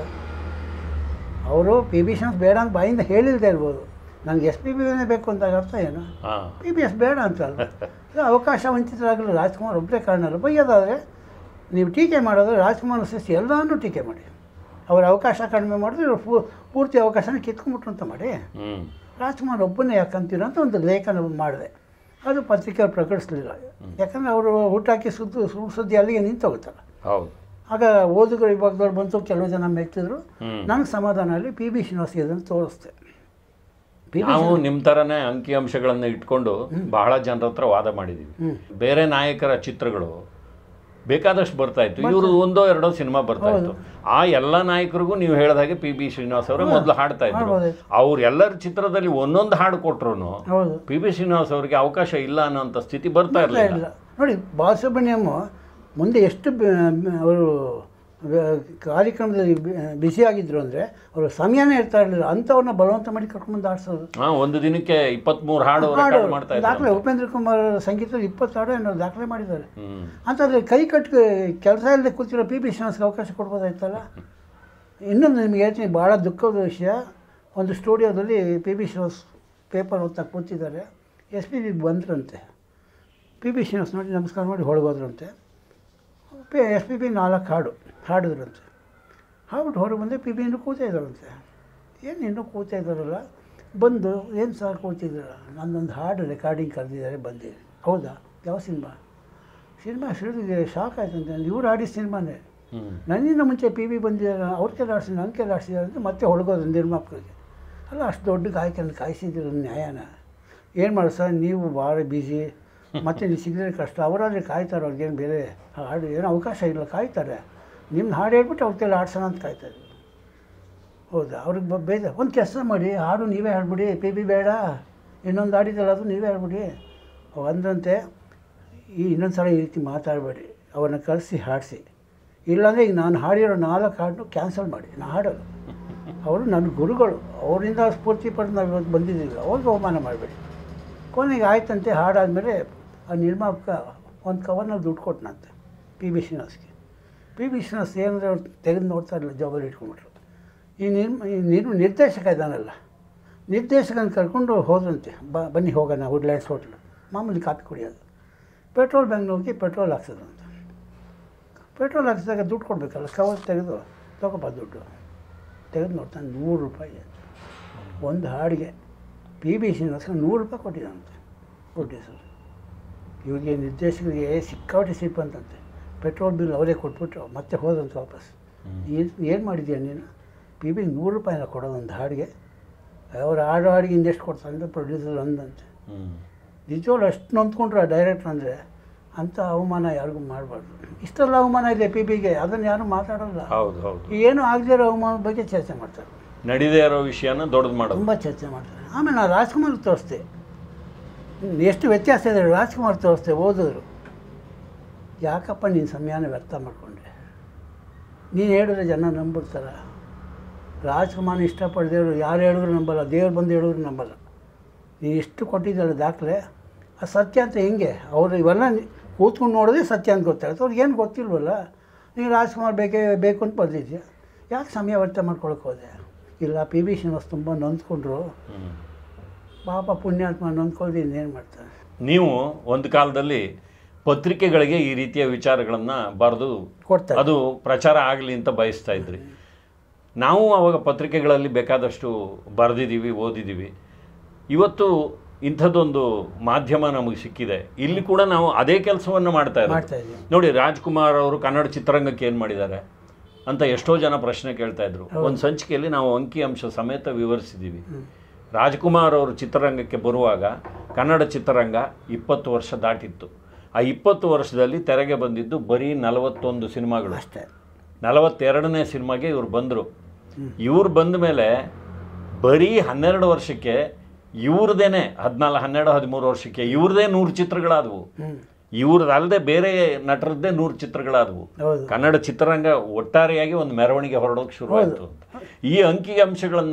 ಅವರು ಪಿ ಬಿ ಶ್ರೀನಿವಾಸ್ ಬೇಡ ಅಂತ ಬಾಯಿಂದ ಹೇಳಿಲ್ಲದೆ ಇರ್ಬೋದು ನನಗೆ ಎಸ್ ಪಿ ಬಿನೇ ಬೇಕು ಅಂತ ಅರ್ಥ ಏನು ಹಾ ಪಿ ಬಿ ಎಸ್ ಬೇಡ ಅಂತ ಅಲ್ಲ ಇದು ಅವಕಾಶ ವಂಚಿತರಾಗಲು ರಾಜ್ಕುಮಾರ್ ಒಬ್ಬರೇ ಕಾರಣ ಅಲ್ಲ ಬೈಯೋದಾದರೆ ನೀವು ಟೀಕೆ ಮಾಡೋದು ರಾಜ್ಕುಮಾರ್ ಸೇರಿಸಿ ಎಲ್ಲನೂ ಟೀಕೆ ಮಾಡಿ ಅವರ ಅವಕಾಶ ಕಡಿಮೆ ಮಾಡಿದ್ರೆ ಇವ್ರು ಪೂ ಪೂರ್ತಿ ಅವಕಾಶನ ಕಿತ್ಕೊಂಡ್ಬಿಟ್ರು ಅಂತ ಮಾಡಿ ಹ್ಮ್ ರಾಜ್ಕುಮಾರ್ ಒಬ್ಬನೇ ಯಾಕಂತೀರ ಅಂತ ಒಂದು ಲೇಖನ ಮಾಡಿದೆ ಅದು ಪತ್ರಿಕೆಯವ್ರು ಪ್ರಕಟಿಸಲಿಲ್ಲ ಯಾಕಂದರೆ ಅವರು ಊಟ ಹಾಕಿ ಸುದ್ದು ಸುಳ್ಳು ಸುದ್ದಿ ಅಲ್ಲಿಗೆ ನಿಂತು ಹೋಗುತ್ತಲ್ಲ ಹೌದು ಆಗ ಓದುಗರ ವಿಭಾಗದವ್ರು ಬಂತು ಕೆಲವು ಜನ ಮೆಚ್ಚಿದ್ರು ಹ್ಮ್. ನನಗೆ ಸಮಾಧಾನ ಅಲ್ಲಿ ಪಿ ಬಿ ಶ್ರೀನಿವಾಸ್ ಇದನ್ನು ತೋರಿಸ್ದೆ ಪಿ ಬಿ ನಾವು ನಿಮ್ ತರನೇ ಅಂಕಿಅಂಶಗಳನ್ನ ಇಟ್ಕೊಂಡು ಬಹಳ ಜನರ ಹತ್ರ ವಾದ ಮಾಡಿದೀವಿ ಹ್ಮ್. ಬೇರೆ ನಾಯಕರ ಚಿತ್ರಗಳು ಬೇಕಾದಷ್ಟು ಬರ್ತಾ ಇತ್ತು ಇವರು ಒಂದೋ ಎರಡೋ ಸಿನಿಮಾ ಬರ್ತಾ ಇತ್ತು ಆ ಎಲ್ಲ ನಾಯಕರಿಗೂ ನೀವು ಹೇಳಿದ ಹಾಗೆ ಪಿ ಬಿ ಶ್ರೀನಿವಾಸ್ ಅವರೇ ಮೊದಲು ಹಾಡ್ತಾ ಇದ್ರು ಮಾಡ್ಬೋದಾಯ್ತು. ಅವ್ರೆಲ್ಲರ ಚಿತ್ರದಲ್ಲಿ ಒಂದೊಂದು ಹಾಡು ಕೊಟ್ರು ಹೌದು ಪಿ ಬಿ ಶ್ರೀನಿವಾಸ್ ಅವರಿಗೆ ಅವಕಾಶ ಇಲ್ಲ ಅನ್ನೋಂಥ ಸ್ಥಿತಿ ಬರ್ತಾ ಇಲ್ಲ ಇರಲಿಲ್ಲ ಇಲ್ಲ ನೋಡಿ ಬಾಲಸುಬ್ರಹ್ಮಣ್ಯಂ ಮುಂದೆ ಎಷ್ಟು ಬ- ಅವರು ಕಾರ್ಯಕ್ರಮದಲ್ಲಿ ಬ್ಯುಸಿ ಆಗಿದ್ರು ಅಂದರೆ ಅವರು ಸಮಯನೇ ಇರ್ತಾ ಇರಲಿಲ್ಲ ಅಂಥವ್ರನ್ನ ಬಲವಂತ ಮಾಡಿ ಕರ್ಕೊಂಡ್ಬಂದು ಆಡಿಸೋದು ಹಾ ಒಂದು ದಿನಕ್ಕೆ ಇಪ್ಪತ್ಮೂರು ಹಾಡು ಹಾಡು ರೆಕಾರ್ಡ್ ಮಾಡ್ತಾ ಇದ್ರು ದಾಖಲೆ ಉಪೇಂದ್ರ ಕುಮಾರ್ ಸಂಗೀತದಲ್ಲಿ ಇಪ್ಪತ್ತು ಹಾಡು ಏನೋ ದಾಖಲೆ ಮಾಡಿದ್ದಾರೆ ಹ್ಮ್ ಅಂತಂದರೆ ಕೈ ಕಟ್ಟಿ ಕೆಲಸ ಇಲ್ಲದೆ ಕೂತಿರೋ ಪಿ ಬಿ ಶ್ರೀನಿವಾಸ್ಗೆ ಅವಕಾಶ ಕೊಡ್ಬೋದಾಯ್ತಲ್ಲ ಇನ್ನೊಂದು ನಿಮ್ಗೆ ಹೇಳ್ತೀನಿ ಭಾಳ ದುಃಖದ ವಿಷಯ ಒಂದು ಸ್ಟುಡಿಯೋದಲ್ಲಿ ಪಿ ಬಿ ಶ್ರೀನಿವಾಸ್ ಪೇಪರ್ ಓದ್ತಾ ಕೂತಿದ್ದಾರೆ ಎಸ್ ಪಿ ಬಿ ಬಂದ್ರಂತೆ ಪಿ ಬಿ ಶ್ರೀನಿವಾಸ್ ನೋಡಿ ನಮಸ್ಕಾರ ಮಾಡಿ ಹೊರಗೋದ್ರಂತೆ ಪಿ ಎಸ್ ಪಿ ಬಿ ನಾಲ್ಕು ಹಾಡು ಹಾಡಿದ್ರಂತೆ ಹಾಡ್ಬಿಟ್ಟು ಹೊರಗೆ ಬಂದೆ ಪಿ ಬಿ ಇನ್ನೂ ಕೂತಾ ಇದ್ದಾರಂತೆ ಏನು ಇನ್ನೂ ಕೂತಾ ಇದ್ದಾರಲ್ಲ ಬಂದು ಏನು ಸರ್ ಕೂತಿದ್ದೀರ ನನ್ನೊಂದು ಹಾಡು ರೆಕಾರ್ಡಿಂಗ್ ಕರೆದಿದ್ದಾರೆ ಬಂದಿದೆ ಹೌದಾ ಯಾವ ಸಿನಿಮಾ ಸಿನಿಮಾ ಹಿಡಿದಿದೆ ಶಾಕ್ ಆಯ್ತಂತೆ ಇವ್ರು ಆಡಿದ ಸಿನಿಮಾನೇ ಹ್ಮ್ ನನ್ನಿಂದ ಮುಂಚೆ ಪಿ ವಿ ಬಂದಿದ್ದಾರೆ ಅವ್ರ ಕೆಲ ಆಡಿಸಿ ನನ್ನ ಕೆಲ ಆಡಿಸಿದ್ದಾರೆ ಅಂತ ಮತ್ತೆ ಹೊಳಗೋದು ನಿರ್ಮಾಪಕರಿಗೆ ಅಲ್ಲ ಅಷ್ಟು ದೊಡ್ಡ ಗಾಯಕನ ಕಾಯಿಸಿದ್ರು ನ್ಯಾಯನ ಏನು ಮಾಡೋದು ಸರ್ ನೀವು ಭಾಳ ಬ್ಯುಸಿ ಮತ್ತೆ ನೀವು ಸಿಗದ್ರೆ ಕಷ್ಟ ಅವರಾದರೆ ಕಾಯ್ತಾರೆ ಅವ್ರಿಗೇನು ಬೇರೆ ಹಾಡು ಏನೋ ಅವಕಾಶ ಇಲ್ಲ ಕಾಯ್ತಾರೆ ನಿಮ್ಮ ಹಾಡು ಹೇಳ್ಬಿಟ್ಟು ಅವ್ರ ಕೆಲ ಆಡ್ಸೋಣ ಅಂತ ಕಾಯ್ತಾರೆ ಹೌದಾ ಅವ್ರಿಗೆ ಬ ಬೇಜ ಒಂದು ಕೆಲಸ ಮಾಡಿ ಹಾಡು ನೀವೇ ಹಾಡ್ಬಿಡಿ ಪಿ ಬಿ ಬೇಡ ಇನ್ನೊಂದು ಹಾಡಿದಲ್ಲ ಅದು ನೀವೇ ಹಾಡ್ಬಿಡಿ ಅವು ಅಂದ್ರಂತೆ ಈ ಇನ್ನೊಂದು ಸಲ ಈ ರೀತಿ ಮಾತಾಡಬೇಡಿ ಅವ್ರನ್ನ ಕಳಿಸಿ ಹಾಡಿಸಿ ಇಲ್ಲಾಂದರೆ ಈಗ ನಾನು ಹಾಡಿರೋ ನಾಲ್ಕು ಹಾಡನ್ನು ಕ್ಯಾನ್ಸಲ್ ಮಾಡಿ ನಾನು ಹಾಡೋದು ಅವರು ನನ್ನ ಗುರುಗಳು ಅವರಿಂದ ಸ್ಫೂರ್ತಿ ಪಡೆದು ನಾವು ಇವತ್ತು ಬಂದಿದ್ದೀವಿ ಅವ್ರಿಗೆ ಅವಮಾನ ಮಾಡಬೇಡಿ ಕೊನೆಗೆ ಆಯ್ತಂತೆ ಹಾಡಾದಮೇಲೆ ಆ ನಿರ್ಮಾಪಕ ಒಂದು ಕವರ್ನಲ್ಲಿ ದುಡ್ಡು ಕೊಟ್ಟನಂತೆ ಪಿ ಬಿ ಶ್ರೀನಿವಾಸ್ಗೆ ಪಿ ಬಿ ಶ್ರೀನಿವಾಸ್ ಏನಂದರೆ ಅವ್ರು ತೆಗೆದು ನೋಡ್ತಾ ಇರಲಿಲ್ಲ ಜಾಬಲ್ಲಿ ಇಟ್ಕೊಂಡ್ಬಿಟ್ರು ಈ ನಿರ್ಮ ಈ ನಿರ್ ನಿರ್ದೇಶಕ ಇದ್ದಾನಲ್ಲ ನಿರ್ದೇಶಕನ ಕರ್ಕೊಂಡು ಹೋದ್ರಂತೆ ಬ ಬನ್ನಿ ಹೋಗೋಣ ವುಡ್ಲ್ಯಾಂಡ್ಸ್ ಹೋಟ್ಲು ಮಾಮೂಲಿ ಕಾಪಿ ಕುಡಿಯೋದು ಪೆಟ್ರೋಲ್ ಬ್ಯಾಂಕ್ನ ಹೋಗಿ ಪೆಟ್ರೋಲ್ ಹಾಕ್ಸೋದಂತೆ ಪೆಟ್ರೋಲ್ ಹಾಕ್ಸಿದಾಗ ದುಡ್ಡು ಕೊಡಬೇಕಲ್ಲ ಕವರ್ ತೆಗೆದು ತಗೋಬ ದುಡ್ಡು ತೆಗೆದು ನೋಡ್ತಾನೆ ನೂರು ರೂಪಾಯಿ ಅಂತ ಒಂದು ಹಾಡಿಗೆ ಪಿ ಬಿ ಶ್ರೀನಿವಾಸ ನೂರು ರೂಪಾಯಿ ಕೊಟ್ಟಿದ್ದಾನಂತೆ ಪ್ರೊಡ್ಯೂಸರ್ ಇವರಿಗೆ ನಿರ್ದೇಶಕರಿಗೆ ಸಿಕ್ಕಾಪಟ್ಟೆ ಸಿಪ್ಪಂತಂತೆ ಪೆಟ್ರೋಲ್ ಬಿಲ್ ಅವರೇ ಕೊಟ್ಬಿಟ್ಟು ಮತ್ತೆ ಹೋದಂತೆ ವಾಪಸ್ ಏನು ಏನು ಮಾಡಿದ್ಯಾ ನೀನು ಪಿ ಬಿ ನೂರು ರೂಪಾಯಿನ ಕೊಡೋದು ಒಂದು ಹಾಡಿಗೆ ಅವ್ರು ಹಾಡು ಹಾಡಿಗೆ ಇನ್ನೆಷ್ಟು ಕೊಡ್ತಾರೆ ಅಂತ ಪ್ರೊಡ್ಯೂಸರ್ ಅಂದಂತೆ ಹ್ಮ್. ನಿಜವಾಗ್ಲೂ ಅಷ್ಟು ನೊಂದ್ಕೊಂಡ್ರೆ ಡೈರೆಕ್ಟ್ರ್ ಅಂದರೆ ಅಂಥ ಅವಮಾನ ಯಾರಿಗೂ ಮಾಡಬಾರ್ದು ಇಷ್ಟೆಲ್ಲ ಅವಮಾನ ಇದೆ ಪಿ ಬಿಗೆ ಅದನ್ನು ಯಾರು ಮಾತಾಡೋಲ್ಲ ಹೌದು ಹೌದು ಏನು ಆಗದೇ ಇರೋ ಅವಮಾನದ ಬಗ್ಗೆ ಚರ್ಚೆ ಮಾಡ್ತಾರೆ ನಡೀದೇ ಇರೋ ವಿಷಯನ ದೊಡ್ಡದು ಮಾಡೋದು ತುಂಬ ಚರ್ಚೆ ಮಾಡ್ತಾರೆ ಆಮೇಲೆ ನಾನು ರಾಜ್ಕುಮಾರ್ ತೋರಿಸ್ದೆ ಹ್ಮ್, ಎಷ್ಟು ವ್ಯತ್ಯಾಸ ಇದೆ ರಾಜ್ಕುಮಾರ್ ತೋರಿಸ್ದೆ ಓದಿದ್ರು ಯಾಕಪ್ಪ ನೀನು ಸಮಯನ ವ್ಯರ್ಥ ಮಾಡಿಕೊಂಡೆ ನೀನು ಹೇಳಿದ್ರೆ ಜನ ನಂಬಿಡ್ತಾರ ರಾಜ್ಕುಮಾರ್ ಇಷ್ಟಪಡ್ದೇವ್ರು ಯಾರು ಹೇಳಿದ್ರು ನಂಬಲ್ಲ ದೇವ್ರು ಬಂದು ಹೇಳಿದ್ರು ನಂಬಲ್ಲ ನೀನು ಎಷ್ಟು ಕೊಟ್ಟಿದ್ದಲ್ಲ ದಾಖಲೆ ಆ ಸತ್ಯ ಅಂತ ಹೆಂಗೆ ಅವರು ಇವೆಲ್ಲ ನಿ- ಕೂತ್ಕೊಂಡು ನೋಡೋದೇ ಸತ್ಯ ಅಂತ ಗೊತ್ತಾಗುತ್ತೆ ಅವ್ರಿಗೆ ಏನು ಗೊತ್ತಿಲ್ವಲ್ಲ ನೀನು ರಾಜ್ಕುಮಾರ್ ಬೇಕೇ ಬೇಕು ಅಂತ ಬಂದಿದ್ಯಾ ಯಾಕೆ ಸಮಯ ವ್ಯರ್ಥ ಮಾಡ್ಕೊಳಕ್ಕೆ ಹೋದೆ ಇಲ್ಲ ಪಿ ಬಿ ಶ್ರೀನಿವಾಸ್ ತುಂಬ ನೊಂದ್ಕೊಂಡ್ರು ಹ್ಮ್. ಪಾಪ ಪುಣ್ಯಾತ್ಮ ನೊಂದ್ಕೊಳ್ದು ಇನ್ನೇನು ಮಾಡ್ತಾರೆ ನೀವು ಒಂದು ಕಾಲದಲ್ಲಿ ಪತ್ರಿಕೆಗಳಿಗೆ ಈ ರೀತಿಯ ವಿಚಾರಗಳನ್ನು ಬರೆದು ಕೊಡ್ತಾರೆ ಅದು ಪ್ರಚಾರ ಆಗಲಿ ಅಂತ ಬಯಸ್ತಾ ಇದ್ರಿ ನಾವು ಅವಾಗ ಪತ್ರಿಕೆಗಳಲ್ಲಿ ಬೇಕಾದಷ್ಟು ಬರೆದಿದ್ದೀವಿ ಓದಿದ್ದೀವಿ ಇವತ್ತು ಇಂಥದ್ದೊಂದು ಮಾಧ್ಯಮ ನಮಗೆ ಸಿಕ್ಕಿದೆ ಇಲ್ಲಿ ಕೂಡ ನಾವು ಅದೇ ಕೆಲಸವನ್ನು ಮಾಡ್ತಾ ಮಾಡ್ತಾ ಇದ್ದೀವಿ ಇದ್ದೀವಿ ನೋಡಿ ರಾಜ್ಕುಮಾರ್ ಅವರು ಕನ್ನಡ ಚಿತ್ರರಂಗಕ್ಕೆ ಏನು ಮಾಡಿದ್ದಾರೆ ಅಂತ ಎಷ್ಟೋ ಜನ ಪ್ರಶ್ನೆ ಕೇಳ್ತಾ ಇದ್ರು ಒಂದು ಸಂಚಿಕೆಯಲ್ಲಿ ನಾವು ಅಂಕಿ ಅಂಶ ಸಮೇತ ವಿವರಿಸಿದ್ದೀವಿ ರಾಜ್ಕುಮಾರ್ ಅವರು ಚಿತ್ರರಂಗಕ್ಕೆ ಬರುವಾಗ ಕನ್ನಡ ಚಿತ್ರರಂಗ ಇಪ್ಪತ್ತು ವರ್ಷ ದಾಟಿತ್ತು ಆ ಇಪ್ಪತ್ತು ವರ್ಷದಲ್ಲಿ ತೆರೆಗೆ ಬಂದಿದ್ದು ಬರೀ ನಲವತ್ತೊಂದು ಸಿನಿಮಾಗಳು ಅಷ್ಟೇ ನಲವತ್ತೆರಡನೇ ಸಿನಿಮಾಗೆ ಇವ್ರು ಬಂದರು ಇವ್ರು ಬಂದ ಮೇಲೆ ಬರೀ ಹನ್ನೆರಡು ವರ್ಷಕ್ಕೆ ಇವ್ರದೇನೆ ಹದಿನಾಲ್ಕು ಹನ್ನೆರಡು ಹದಿಮೂರು ವರ್ಷಕ್ಕೆ ಇವ್ರದೇ ನೂರು ಚಿತ್ರಗಳಾದವು ಹ್ಞೂ ಇವ್ರದಲ್ಲದೆ ಬೇರೆ ನಟರದ್ದೇ ನೂರು ಚಿತ್ರಗಳಾದವು ಹೌದು ಕನ್ನಡ ಚಿತ್ರರಂಗ ಒಟ್ಟಾರೆಯಾಗಿ ಒಂದು ಮೆರವಣಿಗೆ ಹೊರಡೋಕೆ ಶುರುವಾಯಿತು ಅಂತ ಈ ಅಂಕಿ ಅಂಶಗಳನ್ನ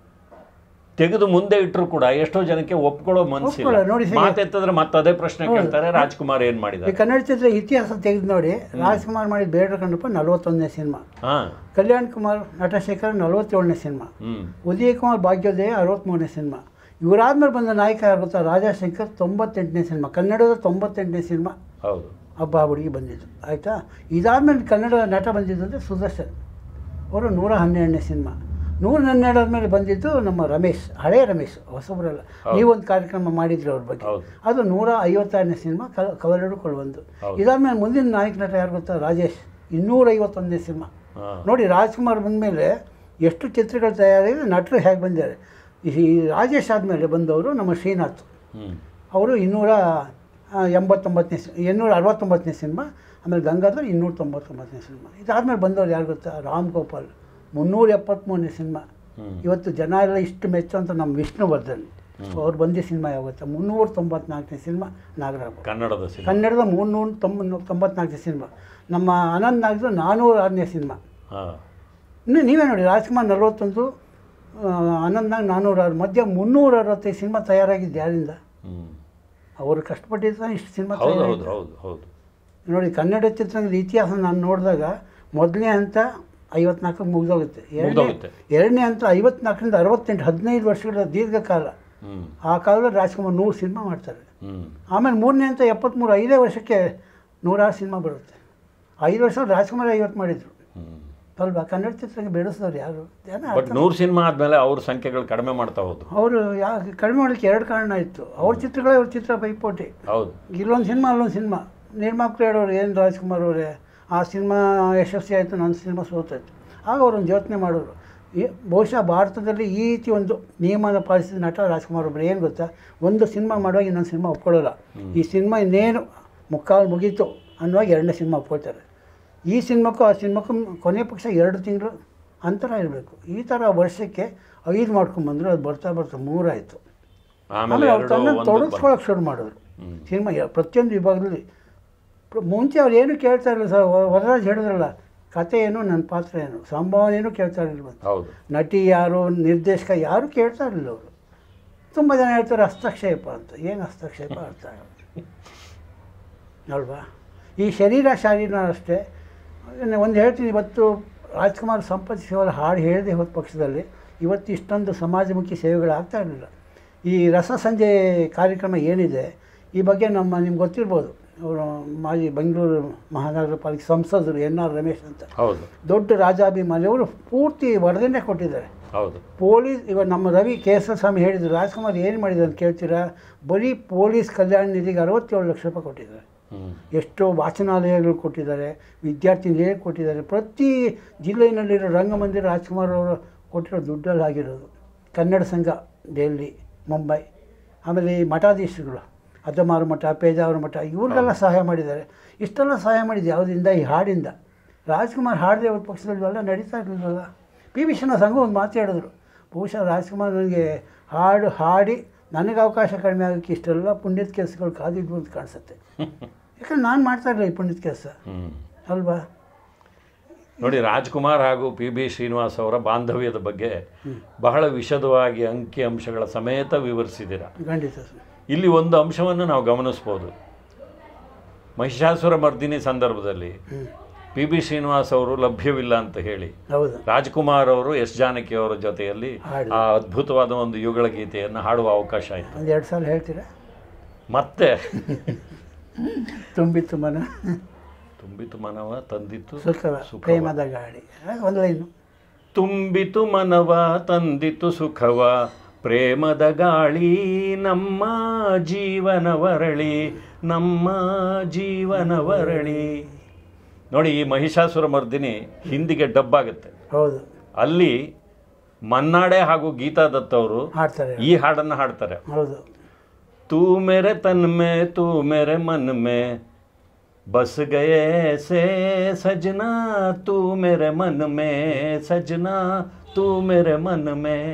ತೆಗೆದು ಮುಂದೆ ಇಟ್ಟರು ಕೂಡ ಎಷ್ಟೋ ಜನಕ್ಕೆ ಒಪ್ಕೊಳ್ಳೋ ಮನಸ್ಸಿಲ್ಲ ಒಪ್ಕೊಳ್ಳೋ, ನೋಡಿ ಸರಿ. ಮಾತೆತ್ತಿದ್ರೆ ಮತ್ತೆ ಅದೇ ಪ್ರಶ್ನೆ ಕೇಳ್ತಾರೆ ರಾಜ್ಕುಮಾರ್ ಏನ್ ಈ ಮಾಡಿದ್ದಾರೆ ಕನ್ನಡ ಚಿತ್ರ ಇತಿಹಾಸ ತೆಗೆದು ನೋಡಿ ರಾಜ್ಕುಮಾರ್ ಮಾಡಿದ ಬೇಡ ಕಂಡಪ್ಪ ನಲವತ್ತೊಂದನೇ ಸಿನಿಮಾ ಹಾ ಕಲ್ಯಾಣ್ ಕುಮಾರ್ ನಟಶೇಖರ್ ನಲವತ್ತೇಳನೇ ಸಿನಿಮಾ ಹ್ಮ್ ಉದಯ್ ಕುಮಾರ್ ಭಾಗ್ಯೋದಯ ಅರವತ್ತ್ಮೂರನೇ ಸಿನಿಮಾ ಇವರಾದ್ಮೇಲೆ ಬಂದ ನಾಯಕ ಯಾರು ಗೊತ್ತಾ ರಾಜಶೇಖರ್ ತೊಂಬತ್ತೆಂಟನೇ ಸಿನಿಮಾ ಕನ್ನಡದ ತೊಂಬತ್ತೆಂಟನೇ ಸಿನಿಮಾ ಹೌದು ಹಬ್ಬ ಹುಡುಗಿ ಬಂದಿದ್ದು ಆಯಿತಾ ಇದಾದ್ಮೇಲೆ ಕನ್ನಡ ನಟ ಬಂದಿದ್ದು ಅಂದರೆ ಸುದರ್ಶನ್ ಅವರು ನೂರ ಹನ್ನೆರಡನೇ ಸಿನಿಮಾ ನೂರ ಹನ್ನೆರಡರ ಮೇಲೆ ಬಂದಿದ್ದು ನಮ್ಮ ರಮೇಶ್ ಹಳೇ ರಮೇಶ್ ಹೊಸಬರಲ್ಲ ನೀವೊಂದು ಕಾರ್ಯಕ್ರಮ ಮಾಡಿದ್ರಿ ಅವ್ರ ಬಗ್ಗೆ ಹೌದು ಅದು ನೂರ ಐವತ್ತಾರನೇ ಸಿನಿಮಾ ಕಲ ಕವಲೆರಡು ಕೊಳ್ಬಂದು ಹೌದು. ಇದಾದ್ಮೇಲೆ ಮುಂದಿನ ನಾಯಕ ನಟ ಯಾರು ಗೊತ್ತಾ ರಾಜೇಶ್ ಇನ್ನೂರ ಐವತ್ತೊಂದನೇ ಸಿನಿಮಾ ಹಾ ನೋಡಿ ರಾಜ್ಕುಮಾರ್ ಬಂದಮೇಲೆ ಎಷ್ಟು ಚಿತ್ರಗಳು ತಯಾರಾಗಿದೆ ನಟರು ಹೇಗೆ ಬಂದಿದ್ದಾರೆ ಈ ರಾಜೇಶ್ ಆದಮೇಲೆ ಬಂದವರು ನಮ್ಮ ಶ್ರೀನಾಥ್ ಹ್ಮ್ ಅವರು ಇನ್ನೂರ ಆ, ಎಂಬತ್ತೊಂಬತ್ತನೇ ಸಿ ಇನ್ನೂರ ಅರವತ್ತೊಂಬತ್ತನೇ ಸಿನಿಮಾ ಆಮೇಲೆ ಗಂಗಾಧರ್ ಇನ್ನೂರ ತೊಂಬತ್ತೊಂಬತ್ತನೇ ಸಿನಿಮಾ ಇದಾದ್ಮೇಲೆ ಬಂದವ್ರು ಯಾರು ಗೊತ್ತಾ ರಾಮ್ ಗೋಪಾಲ್ ಮುನ್ನೂರ ಎಪ್ಪತ್ತ್ಮೂರನೇ ಸಿನಿಮಾ ಹ್ಮ್ ಇವತ್ತು ಜನ ಎಲ್ಲ ಇಷ್ಟು ಮೆಚ್ಚು ಅಂತ ನಮ್ಮ ವಿಷ್ಣುವರ್ಧನ್ ಅವ್ರು ಬಂದಿದ್ದ ಸಿನಿಮಾ ಯಾವತ್ತು ಮುನ್ನೂರ ತೊಂಬತ್ನಾಲ್ಕನೇ ಸಿನಿಮಾ ನಾಗರಾಬ ಕನ್ನಡದ ಸಿನಿಮಾ ಕನ್ನಡದ ಮೂರ್ನೂರ ತೊಂಬ ತೊಂಬತ್ನಾಲ್ಕನೇ ಸಿನಿಮಾ ನಮ್ಮ ಅನಂತ್ ನಾಗದ ನಾನ್ನೂರ ಆರನೇ ಸಿನಿಮಾ ಹಾ ಇನ್ನು ನೀವೇ ನೋಡಿ ರಾಜ್ಕುಮಾರ್ ನಲವತ್ತೊಂದು ಅನಂತ್ ನಾಗ್ ನಾನ್ನೂರ ಆರು ಮಧ್ಯ ಮುನ್ನೂರ ಅರವತ್ತೈದು ಸಿನಿಮಾ ತಯಾರಾಗಿದ್ದು ಯಾರಿಂದ ಹ್ಮ್ ಅವರು ಕಷ್ಟಪಟ್ಟಿದ್ದ ಇಷ್ಟು ಸಿನಿಮಾ ಹೌದು ಹೌದು ತಯಾರಾಗಿದೆ ಹೌದು ಹೌದು ನೋಡಿ ಕನ್ನಡ ಚಿತ್ರರಂಗದ ಇತಿಹಾಸ ನಾನು ನೋಡಿದಾಗ ಮೊದಲನೇ ಹಂತ ಐವತ್ನಾಲ್ಕು ಮುಗಿದೋಗುತ್ತೆ ಎರಡನೇ ಮುಗ್ದೋಗುತ್ತೆ. ಎರಡನೇ ಹಂತ ಐವತ್ನಾಲ್ಕರಿಂದ ಅರವತ್ತೆಂಟು ಹದಿನೈದು ವರ್ಷಗಳ ದೀರ್ಘಕಾಲ ಹ್ಮ್ ಆ ಕಾಲದಲ್ಲಿ ರಾಜ್ಕುಮಾರ್ ನೂರು ಸಿನಿಮಾ ಮಾಡ್ತಾರೆ ಹ್ಮ್ ಆಮೇಲೆ ಮೂರನೇ ಹಂತ ಎಪ್ಪತ್ತ್ಮೂರು ಐದೇ ವರ್ಷಕ್ಕೆ ನೂರಾರು ಸಿನಿಮಾ ಬರುತ್ತೆ ಐದು ವರ್ಷ ರಾಜ್ಕುಮಾರ್ ಐವತ್ತು ಮಾಡಿದರು ಹ್ಮ್ ಅಲ್ವಾ ಕನ್ನಡ ಚಿತ್ರರಂಗ ಬೆಳೆಸಿದವ್ರು ಯಾರು ಜನ ಬಟ್ ನೂರು ಸಿನಿಮಾ ಆದ್ಮೇಲೆ ಅವ್ರ ಸಂಖ್ಯೆಗಳು ಕಡಿಮೆ ಮಾಡ್ತಾ ಹೋದ್ರು ಅವರು ಯಾ ಕಡಿಮೆ ಮಾಡಲಿಕ್ಕೆ ಎರಡು ಕಾರಣ ಇತ್ತು ಅವ್ರ ಚಿತ್ರಗಳೇ ಅವ್ರ ಚಿತ್ರ ಪೈಪೋಟಿ ಹೌದು ಇಲ್ಲೊಂದು ಸಿನಿಮಾ ಅಲ್ಲೊಂದು ಸಿನಿಮಾ ನಿರ್ಮಾಪಕರು ಹೇಳೋರು ಏನು ರಾಜ್ಕುಮಾರ್ ಅವರೇ ಆ ಸಿನಿಮಾ ಯಶಸ್ವಿ ಆಯಿತು ನನ್ನ ಸಿನಿಮಾ ಸೋತಾಯಿತು ಆಗ ಅವರೊಂದು ಯೋಚನೆ ಮಾಡೋರು ಈ ಬಹುಶಃ ಭಾರತದಲ್ಲಿ ಈ ರೀತಿ ಒಂದು ನಿಯಮನ ಪಾಲಿಸಿದ ನಟ ರಾಜ್ಕುಮಾರ್ ಒಬ್ಬರು ಏನು ಗೊತ್ತಾ ಒಂದು ಸಿನಿಮಾ ಮಾಡುವಾಗ ಇನ್ನೊಂದು ಸಿನಿಮಾ ಒಪ್ಕೊಳ್ಳೋಲ್ಲ ಈ ಸಿನಿಮಾ ಇನ್ನೇನು ಮುಕ್ಕಾಲು ಮುಗೀತು ಅನ್ನುವಾಗ ಎರಡನೇ ಸಿನಿಮಾ ಒಪ್ಕೊಳ್ತಾರೆ ಈ ಸಿನಿಮಾಕ್ಕೂ ಆ ಸಿನಿಮಾಕ್ಕೂ ಕೊನೆ ಪಕ್ಷ ಎರಡು ತಿಂಗಳು ಅಂತರ ಇರಬೇಕು ಈ ಥರ ವರ್ಷಕ್ಕೆ ಐದು ಮಾಡ್ಕೊಂಬಂದ್ರು ಅದು ಬರ್ತಾ ಬರ್ತಾ ಮೂರಾಯಿತು ಆಮೇಲೆ ಆಮೇಲೆ ಅವ್ರು ಎರಡು ತನ್ನ ಒಂದು ತೊಡಗಿಸ್ಕೊಳಕ್ಕೆ ಶುರು ಮಾಡಿದ್ರು ಹ್ಮ್. ಸಿನಿಮಾ ಯ- ಪ್ರತಿಯೊಂದು ವಿಭಾಗದಲ್ಲಿ ಪ್ರ- ಮುಂಚೆ ಅವ್ರು ಏನು ಕೇಳ್ತಾ ಇರಲಿಲ್ಲ ಸರ್ ವ- ವರರಾಜ್ ಹೇಳಿದ್ರಲ್ಲ ಕತೆ ಏನು ನನ್ನ ಪಾತ್ರ ಏನು ಸಂಭಾವನೆ ಏನು ಕೇಳ್ತಾ ಇರಲಿಲ್ಲ ಹೌದು ನಟಿ ಯಾರು ನಿರ್ದೇಶಕ ಯಾರು ಕೇಳ್ತಾ ಇರಲಿಲ್ಲ ಅವರು ತುಂಬ ಜನ ಹೇಳ್ತಾರೆ ಹಸ್ತಕ್ಷೇಪ ಅಂತ ಏನು ಹಸ್ತಕ್ಷೇಪ ಅರ್ಥ ಆಗಲ್ಲ ಅಲ್ವಾ ಈ ಶರೀರ ಶಾರೀರ ಅಷ್ಟೇ ಒಂದು ಹೇಳ್ತೀನಿ ಇವತ್ತು ರಾಜ್ಕುಮಾರ್ ಸಂಪತ್ ಶಿವರ ಹಾಡು ಹೇಳದೆ ಹೋದ ಪಕ್ಷದಲ್ಲಿ ಇವತ್ತು ಇಷ್ಟೊಂದು ಸಮಾಜಮುಖಿ ಸೇವೆಗಳಾಗ್ತಾ ಇರಲಿಲ್ಲ ಈ ರಸ ಸಂಜೆ ಕಾರ್ಯಕ್ರಮ ಏನಿದೆ ಈ ಬಗ್ಗೆ ನಮ್ಮ ನಿಮ್ಗೆ ಗೊತ್ತಿರ್ಬೋದು ಅವರು ಮಾಜಿ ಬೆಂಗಳೂರು ಮಹಾನಗರ ಪಾಲಿಕೆ ಸಂಸದರು ಎನ್ ಆರ್ ರಮೇಶ್ ಅಂತ ಹೌದು ದೊಡ್ಡ ರಾಜಾಭಿಮಾನಿ ಅವರು ಪೂರ್ತಿ ವರದಿನೇ ಕೊಟ್ಟಿದ್ದಾರೆ ಹೌದು ಪೊಲೀಸ್ ಇವಾಗ ನಮ್ಮ Ravi K S L Swamy ಹೇಳಿದ್ರು ರಾಜ್ಕುಮಾರ್ ಏನು ಮಾಡಿದ್ರು ಅಂತ ಕೇಳ್ತೀರಾ ಬರೀ ಪೊಲೀಸ್ ಕಲ್ಯಾಣ ನಿಧಿಗೆ ಅರವತ್ತೇಳು ಲಕ್ಷ ರೂಪಾಯಿ ಕೊಟ್ಟಿದ್ದಾರೆ ಹ್ಮ್ ಎಷ್ಟೋ ವಾಚನಾಲಯಗಳು ಕೊಟ್ಟಿದ್ದಾರೆ ವಿದ್ಯಾರ್ಥಿ ನಿಲಯ ಕೊಟ್ಟಿದ್ದಾರೆ ಪ್ರತಿ ಜಿಲ್ಲೆಯಲ್ಲಿರೋ ರಂಗಮಂದಿರ ರಾಜ್ಕುಮಾರ್ ಅವರು ಕೊಟ್ಟಿರೋ ದುಡ್ಡಲ್ಲಿ ಆಗಿರೋದು ಕನ್ನಡ ಸಂಘ ಡೆಲ್ಲಿ ಮುಂಬೈ ಆಮೇಲೆ ಈ ಮಠಾಧೀಶರುಗಳು ಅದ್ದಮಾರು ಮಠ ಪೇಜಾವರ ಮಠ ಇವ್ರಿಗೆಲ್ಲ ಸಹಾಯ ಮಾಡಿದ್ದಾರೆ ಇಷ್ಟೆಲ್ಲ ಸಹಾಯ ಮಾಡಿದ್ದು ಯಾವುದರಿಂದ ಈ ಹಾಡಿಂದ ರಾಜ್ಕುಮಾರ್ ಹಾಡದೆ ಅವ್ರ ಪಕ್ಷದಲ್ಲಿ ಇವೆಲ್ಲ ನಡೀತಾ ಇರಲಿಲ್ಲಲ್ಲ ಪಿ ವಿ ಶ್ರೀನಿವಾಸ್ ಸಂಘ ಒಂದು ಮಾತು ಹೇಳಿದ್ರು ಬಹುಶಃ ರಾಜ್ಕುಮಾರ್ ನನಗೆ ಹಾಡು ಹಾಡಿ ನನಗೆ ಅವಕಾಶ ಕಡಿಮೆ ಆಗೋಕ್ಕೆ ಇಷ್ಟೆಲ್ಲ ಪುಣ್ಯದ ಕೆಲಸಗಳು ಕಾದಿದ್ವು ಅಂತ ಕಾಣಿಸುತ್ತೆ ಯಾಕಂದ್ರೆ ನಾನು ಮಾಡ್ತಾ ಇರಲಿಲ್ಲ ಈ ಪುಣ್ಯದ ಕೆಲಸ ಹ್ಮ್ ಅಲ್ವಾ ನೋಡಿ ರಾಜ್ಕುಮಾರ್ ಹಾಗೂ ಪಿ ಬಿ ಶ್ರೀನಿವಾಸ್ ಅವರ ಬಾಂಧವ್ಯದ ಬಗ್ಗೆ ಬಹಳ ವಿಶದವಾಗಿ ಅಂಕಿ ಅಂಶಗಳ ಸಮೇತ ವಿವರಿಸಿದ್ದೀರ ಖಂಡಿತ ಸರ್ ಇಲ್ಲಿ ಒಂದು ಅಂಶವನ್ನು ನಾವು ಗಮನಿಸ್ಬೋದು ಮಹಿಷಾಸುರ ಮರ್ದಿನಿ ಸಂದರ್ಭದಲ್ಲಿ ಹ್ಞೂ ಪಿ ಬಿ ಶ್ರೀನಿವಾಸ್ ಅವರು ಲಭ್ಯವಿಲ್ಲ ಅಂತ ಹೇಳಿ ಹೌದು ರಾಜ್ಕುಮಾರ್ ಅವರು ಎಸ್ ಜಾನಕಿ ಅವರ ಜೊತೆಯಲ್ಲಿ ಹಾಡು. ಆ ಅದ್ಭುತವಾದ ಒಂದು ಯುಗಳ ಗೀತೆಯನ್ನು ಹಾಡುವ ಅವಕಾಶ ಆಯಿತು ಒಂದು ಎರಡು ಸಲ ಹೇಳ್ತೀರಾ ಮತ್ತೆ ತುಂಬಿತ್ತು ಮನ ತುಂಬಿತು ಮನವ ತಂದಿತ್ತು ಸುಖವ ಸುಖವ. ಪ್ರೇಮದ ಗಾಳಿ ಒಂದು ಲೈನು ತುಂಬಿತು ಮನವ ತಂದಿತು ಸುಖವ ಪ್ರೇಮದ ಗಾಳಿ ನಮ್ಮ ಜೀವನ ವರಳಿ ನಮ್ಮ ಜೀವನ ವರಳಿ ನೋಡಿ ಈ ಮಹಿಷಾಸುರ ಮರ್ದಿನಿ ಹಿಂದಿಗೆ ಡಬ್ ಆಗುತ್ತೆ ಹೌದು ಅಲ್ಲಿ ಮನ್ನಾಡೆ ಹಾಗೂ ಗೀತಾ ದತ್ ಅವರು ಹಾಡ್ತಾರೆ ಈ ಹಾಡನ್ನು ಹಾಡ್ತಾರೆ ಹೌದು तू मेरे तन में तू मेरे मन में बस गए से सजना तू मेरे मन में सजना तू मेरे मन में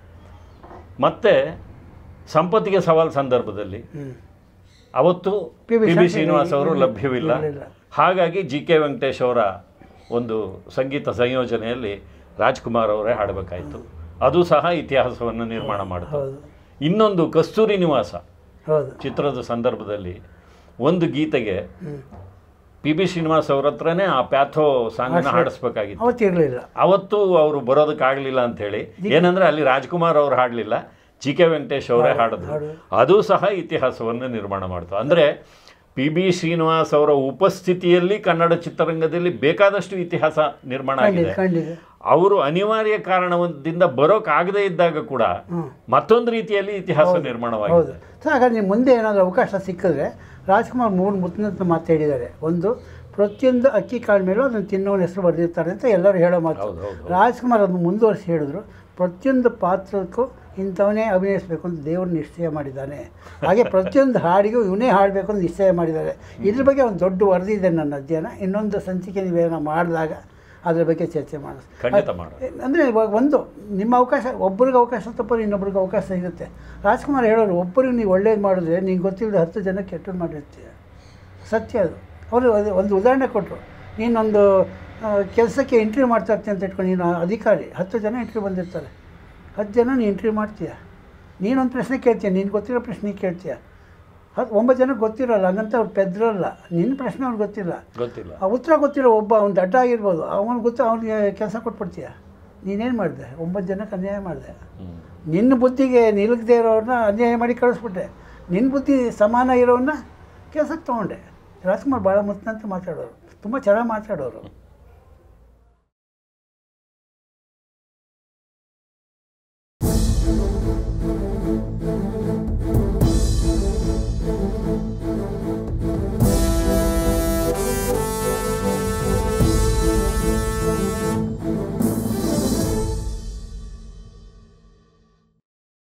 ಮತ್ತೆ ಸಂಪತ್ತಿಗೆ ಸವಾಲ್ ಸಂದರ್ಭದಲ್ಲಿ ಹ್ಞೂ ಅವತ್ತು P V P B Shanti Srinivas ಅವರು ಇರ್ಲಿಲ್ಲ. ಲಭ್ಯವಿಲ್ಲ ಇರ್ಲಿಲ್ಲ. ಹಾಗಾಗಿ ಜಿ ಕೆ ವೆಂಕಟೇಶ್ ಅವರ ಒಂದು ಸಂಗೀತ ಸಂಯೋಜನೆಯಲ್ಲಿ ರಾಜ್ಕುಮಾರ್ ಅವರೇ ಹಾಡಬೇಕಾಯಿತು ಅದು ಸಹ ಇತಿಹಾಸವನ್ನು ನಿರ್ಮಾಣ ಮಾಡಿತು ಹೌದು ಇನ್ನೊಂದು ಕಸ್ತೂರಿ ನಿವಾಸ ಹೌದು ಚಿತ್ರದ ಸಂದರ್ಭದಲ್ಲಿ ಒಂದು ಗೀತೆಗೆ ಹ್ಞೂ ಪಿ ಬಿ ಶ್ರೀನಿವಾಸ್ ಅವ್ರ ಹತ್ರನೇ ಆ ಪ್ಯಾಥೋ ಸಾಂಗನ್ನು ಹಾಡಿಸ್ಬೇಕಾಗಿತ್ತು ಅವತ್ತು ಇರಲಿಲ್ಲ ಅವತ್ತು ಅವರು ಬರೋದಕ್ಕಾಗಲಿಲ್ಲ ಅಂತ ಹೇಳಿ ಏನಂದ್ರೆ ಅಲ್ಲಿ ರಾಜ್ಕುಮಾರ್ ಅವ್ರು ಹಾಡಲಿಲ್ಲ ಜಿ ಕೆ ವೆಂಕಟೇಶ್ ಅವರೇ ಹಾಡಿದ್ರು ಹಾಡು. ಅದು ಸಹ ಇತಿಹಾಸವನ್ನು ನಿರ್ಮಾಣ ಮಾಡ್ತು ಅಂದರೆ ಪಿ ಬಿ ಶ್ರೀನಿವಾಸ್ ಅವರ ಉಪಸ್ಥಿತಿಯಲ್ಲಿ ಕನ್ನಡ ಚಿತ್ರರಂಗದಲ್ಲಿ ಬೇಕಾದಷ್ಟು ಇತಿಹಾಸ ನಿರ್ಮಾಣ ಖಂಡಿತ ಆಗಿದೆ ಖಂಡಿತ ಅವರು ಅನಿವಾರ್ಯ ಕಾರಣದಿಂದ ಬರೋಕ್ಕಾಗದೇ ಇದ್ದಾಗ ಕೂಡ ಹ್ಞೂ ಮತ್ತೊಂದು ರೀತಿಯಲ್ಲಿ ಇತಿಹಾಸ ಹೌದು ನಿರ್ಮಾಣವಾಗಿದೆ ಸೊ ಹಾಗಾದ್ರೆ ನೀವು ಮುಂದೆ ಏನಾದರೂ ಅವಕಾಶ ಸಿಕ್ಕಿದ್ರೆ ರಾಜ್ಕುಮಾರ್ ಮೂರು ಮುತ್ತಿನಂತ ಮಾತು ಹೇಳಿದ್ದಾರೆ ಒಂದು ಪ್ರತಿಯೊಂದು ಅಕ್ಕಿ ಕಾಳು ಮೇಲೂ ಅದನ್ನು ತಿನ್ನೋನ ಹೆಸರು ಬರೆದಿರ್ತಾರೆ ಅಂತ ಎಲ್ಲರೂ ಹೇಳೋ ಮಾತು ಹೌದು ಹೌದು ರಾಜ್ಕುಮಾರ್ ಅದನ್ನು ಮುಂದುವರಿಸಿ ಹೇಳಿದ್ರು ಪ್ರತಿಯೊಂದು ಪಾತ್ರಕ್ಕೂ ಇಂಥವನೇ ಅಭಿನಯಿಸಬೇಕು ಅಂತ ದೇವರು ನಿಶ್ಚಯ ಮಾಡಿದ್ದಾನೆ ಹಾಗೆ ಪ್ರತಿಯೊಂದು ಹಾಡಿಗೂ ಇವನೇ ಹಾಡಬೇಕು ಅಂತ ನಿಶ್ಚಯ ಮಾಡಿದ್ದಾರೆ ಇದ್ರ ಬಗ್ಗೆ ಒಂದು ದೊಡ್ಡ ವರದಿ ಇದೆ ನನ್ನ ಅಧ್ಯಯನ ಇನ್ನೊಂದು ಸಂಚಿಕೆ ನೀವೇನೋ ಮಾಡಿದಾಗ ಅದ್ರ ಬಗ್ಗೆ ಚರ್ಚೆ ಮಾಡೋಣ ಖಂಡಿತ ಮಾಡೋಣ ಅಂದರೆ ಇವಾಗ ಒಂದು ನಿಮ್ಮ ಅವಕಾಶ ಒಬ್ಬರಿಗೆ ಅವಕಾಶ ತಪ್ಪರು ಇನ್ನೊಬ್ರಿಗೆ ಅವಕಾಶ ಸಿಗುತ್ತೆ ರಾಜ್ಕುಮಾರ್ ಹೇಳೋರು ಒಬ್ಬರಿಗೆ ನೀವು ಒಳ್ಳೇದು ಮಾಡಿದ್ರೆ ನಿಂಗೆ ಗೊತ್ತಿಲ್ಲದೆ ಹತ್ತು ಜನ ಕೆಟ್ಟದ್ದು ಮಾಡಿರ್ತೀಯ ಸತ್ಯ ಅದು ಅವರು ಅದು ಒಂದು ಉದಾಹರಣೆ ಕೊಟ್ಟರು ನೀನೊಂದು ಕೆಲಸಕ್ಕೆ ಇಂಟರ್ವ್ಯೂ ಮಾಡ್ತಾ ಇರ್ತೀನಿ ಅಂತ ಇಟ್ಕೊಂಡು ನೀನು ಅಧಿಕಾರಿ ಹತ್ತು ಜನ ಇಂಟರ್ವ್ಯೂ ಬಂದಿರ್ತಾರೆ ಹತ್ತು ಜನ ನೀನು ಇಂಟರ್ವ್ಯೂ ಮಾಡ್ತೀಯ ನೀನೊಂದು ಪ್ರಶ್ನೆ ಕೇಳ್ತೀಯ ನೀನು ಗೊತ್ತಿರೋ ಪ್ರಶ್ನೆ ಕೇಳ್ತೀಯ ಹತ್ತು ಒಂಬತ್ತು ಜನಕ್ಕೆ ಗೊತ್ತಿರೋಲ್ಲ ಹಂಗಂತ ಅವ್ರು ಪೆದ್ರಲ್ಲ ನಿನ್ನ ಪ್ರಶ್ನೆ ಅವ್ರಿಗೆ ಗೊತ್ತಿಲ್ಲ ಗೊತ್ತಿಲ್ಲ ಆ ಉತ್ತರ ಗೊತ್ತಿರೋ ಒಬ್ಬ ಅವ್ನು ದಡ್ಡ ಆಗಿರ್ಬೋದು ಅವನು ಗೊತ್ತು ಅವನಿಗೆ ಕೆಲಸ ಕೊಟ್ಬಿಡ್ತೀಯ ನೀನೇನು ಮಾಡಿದೆ ಒಂಬತ್ತು ಜನಕ್ಕೆ ಅನ್ಯಾಯ ಮಾಡಿದೆ ಹ್ಮ್. ನಿನ್ನ ಬುದ್ಧಿಗೆ ನಿಲುಗದೆ ಇರೋರನ್ನ ಅನ್ಯಾಯ ಮಾಡಿ ಕಳಿಸ್ಬಿಟ್ಟೆ ನಿನ್ನ ಬುದ್ಧಿ ಸಮಾನ ಇರೋನ್ನ ಕೆಲಸಕ್ಕೆ ತೊಗೊಂಡೆ ರಾಜ್ಕುಮಾರ್ ಭಾಳ ಮುತ್ತಿನಂತ ಮಾತಾಡೋರು ತುಂಬ ಚೆನ್ನಾಗಿ ಮಾತಾಡೋರು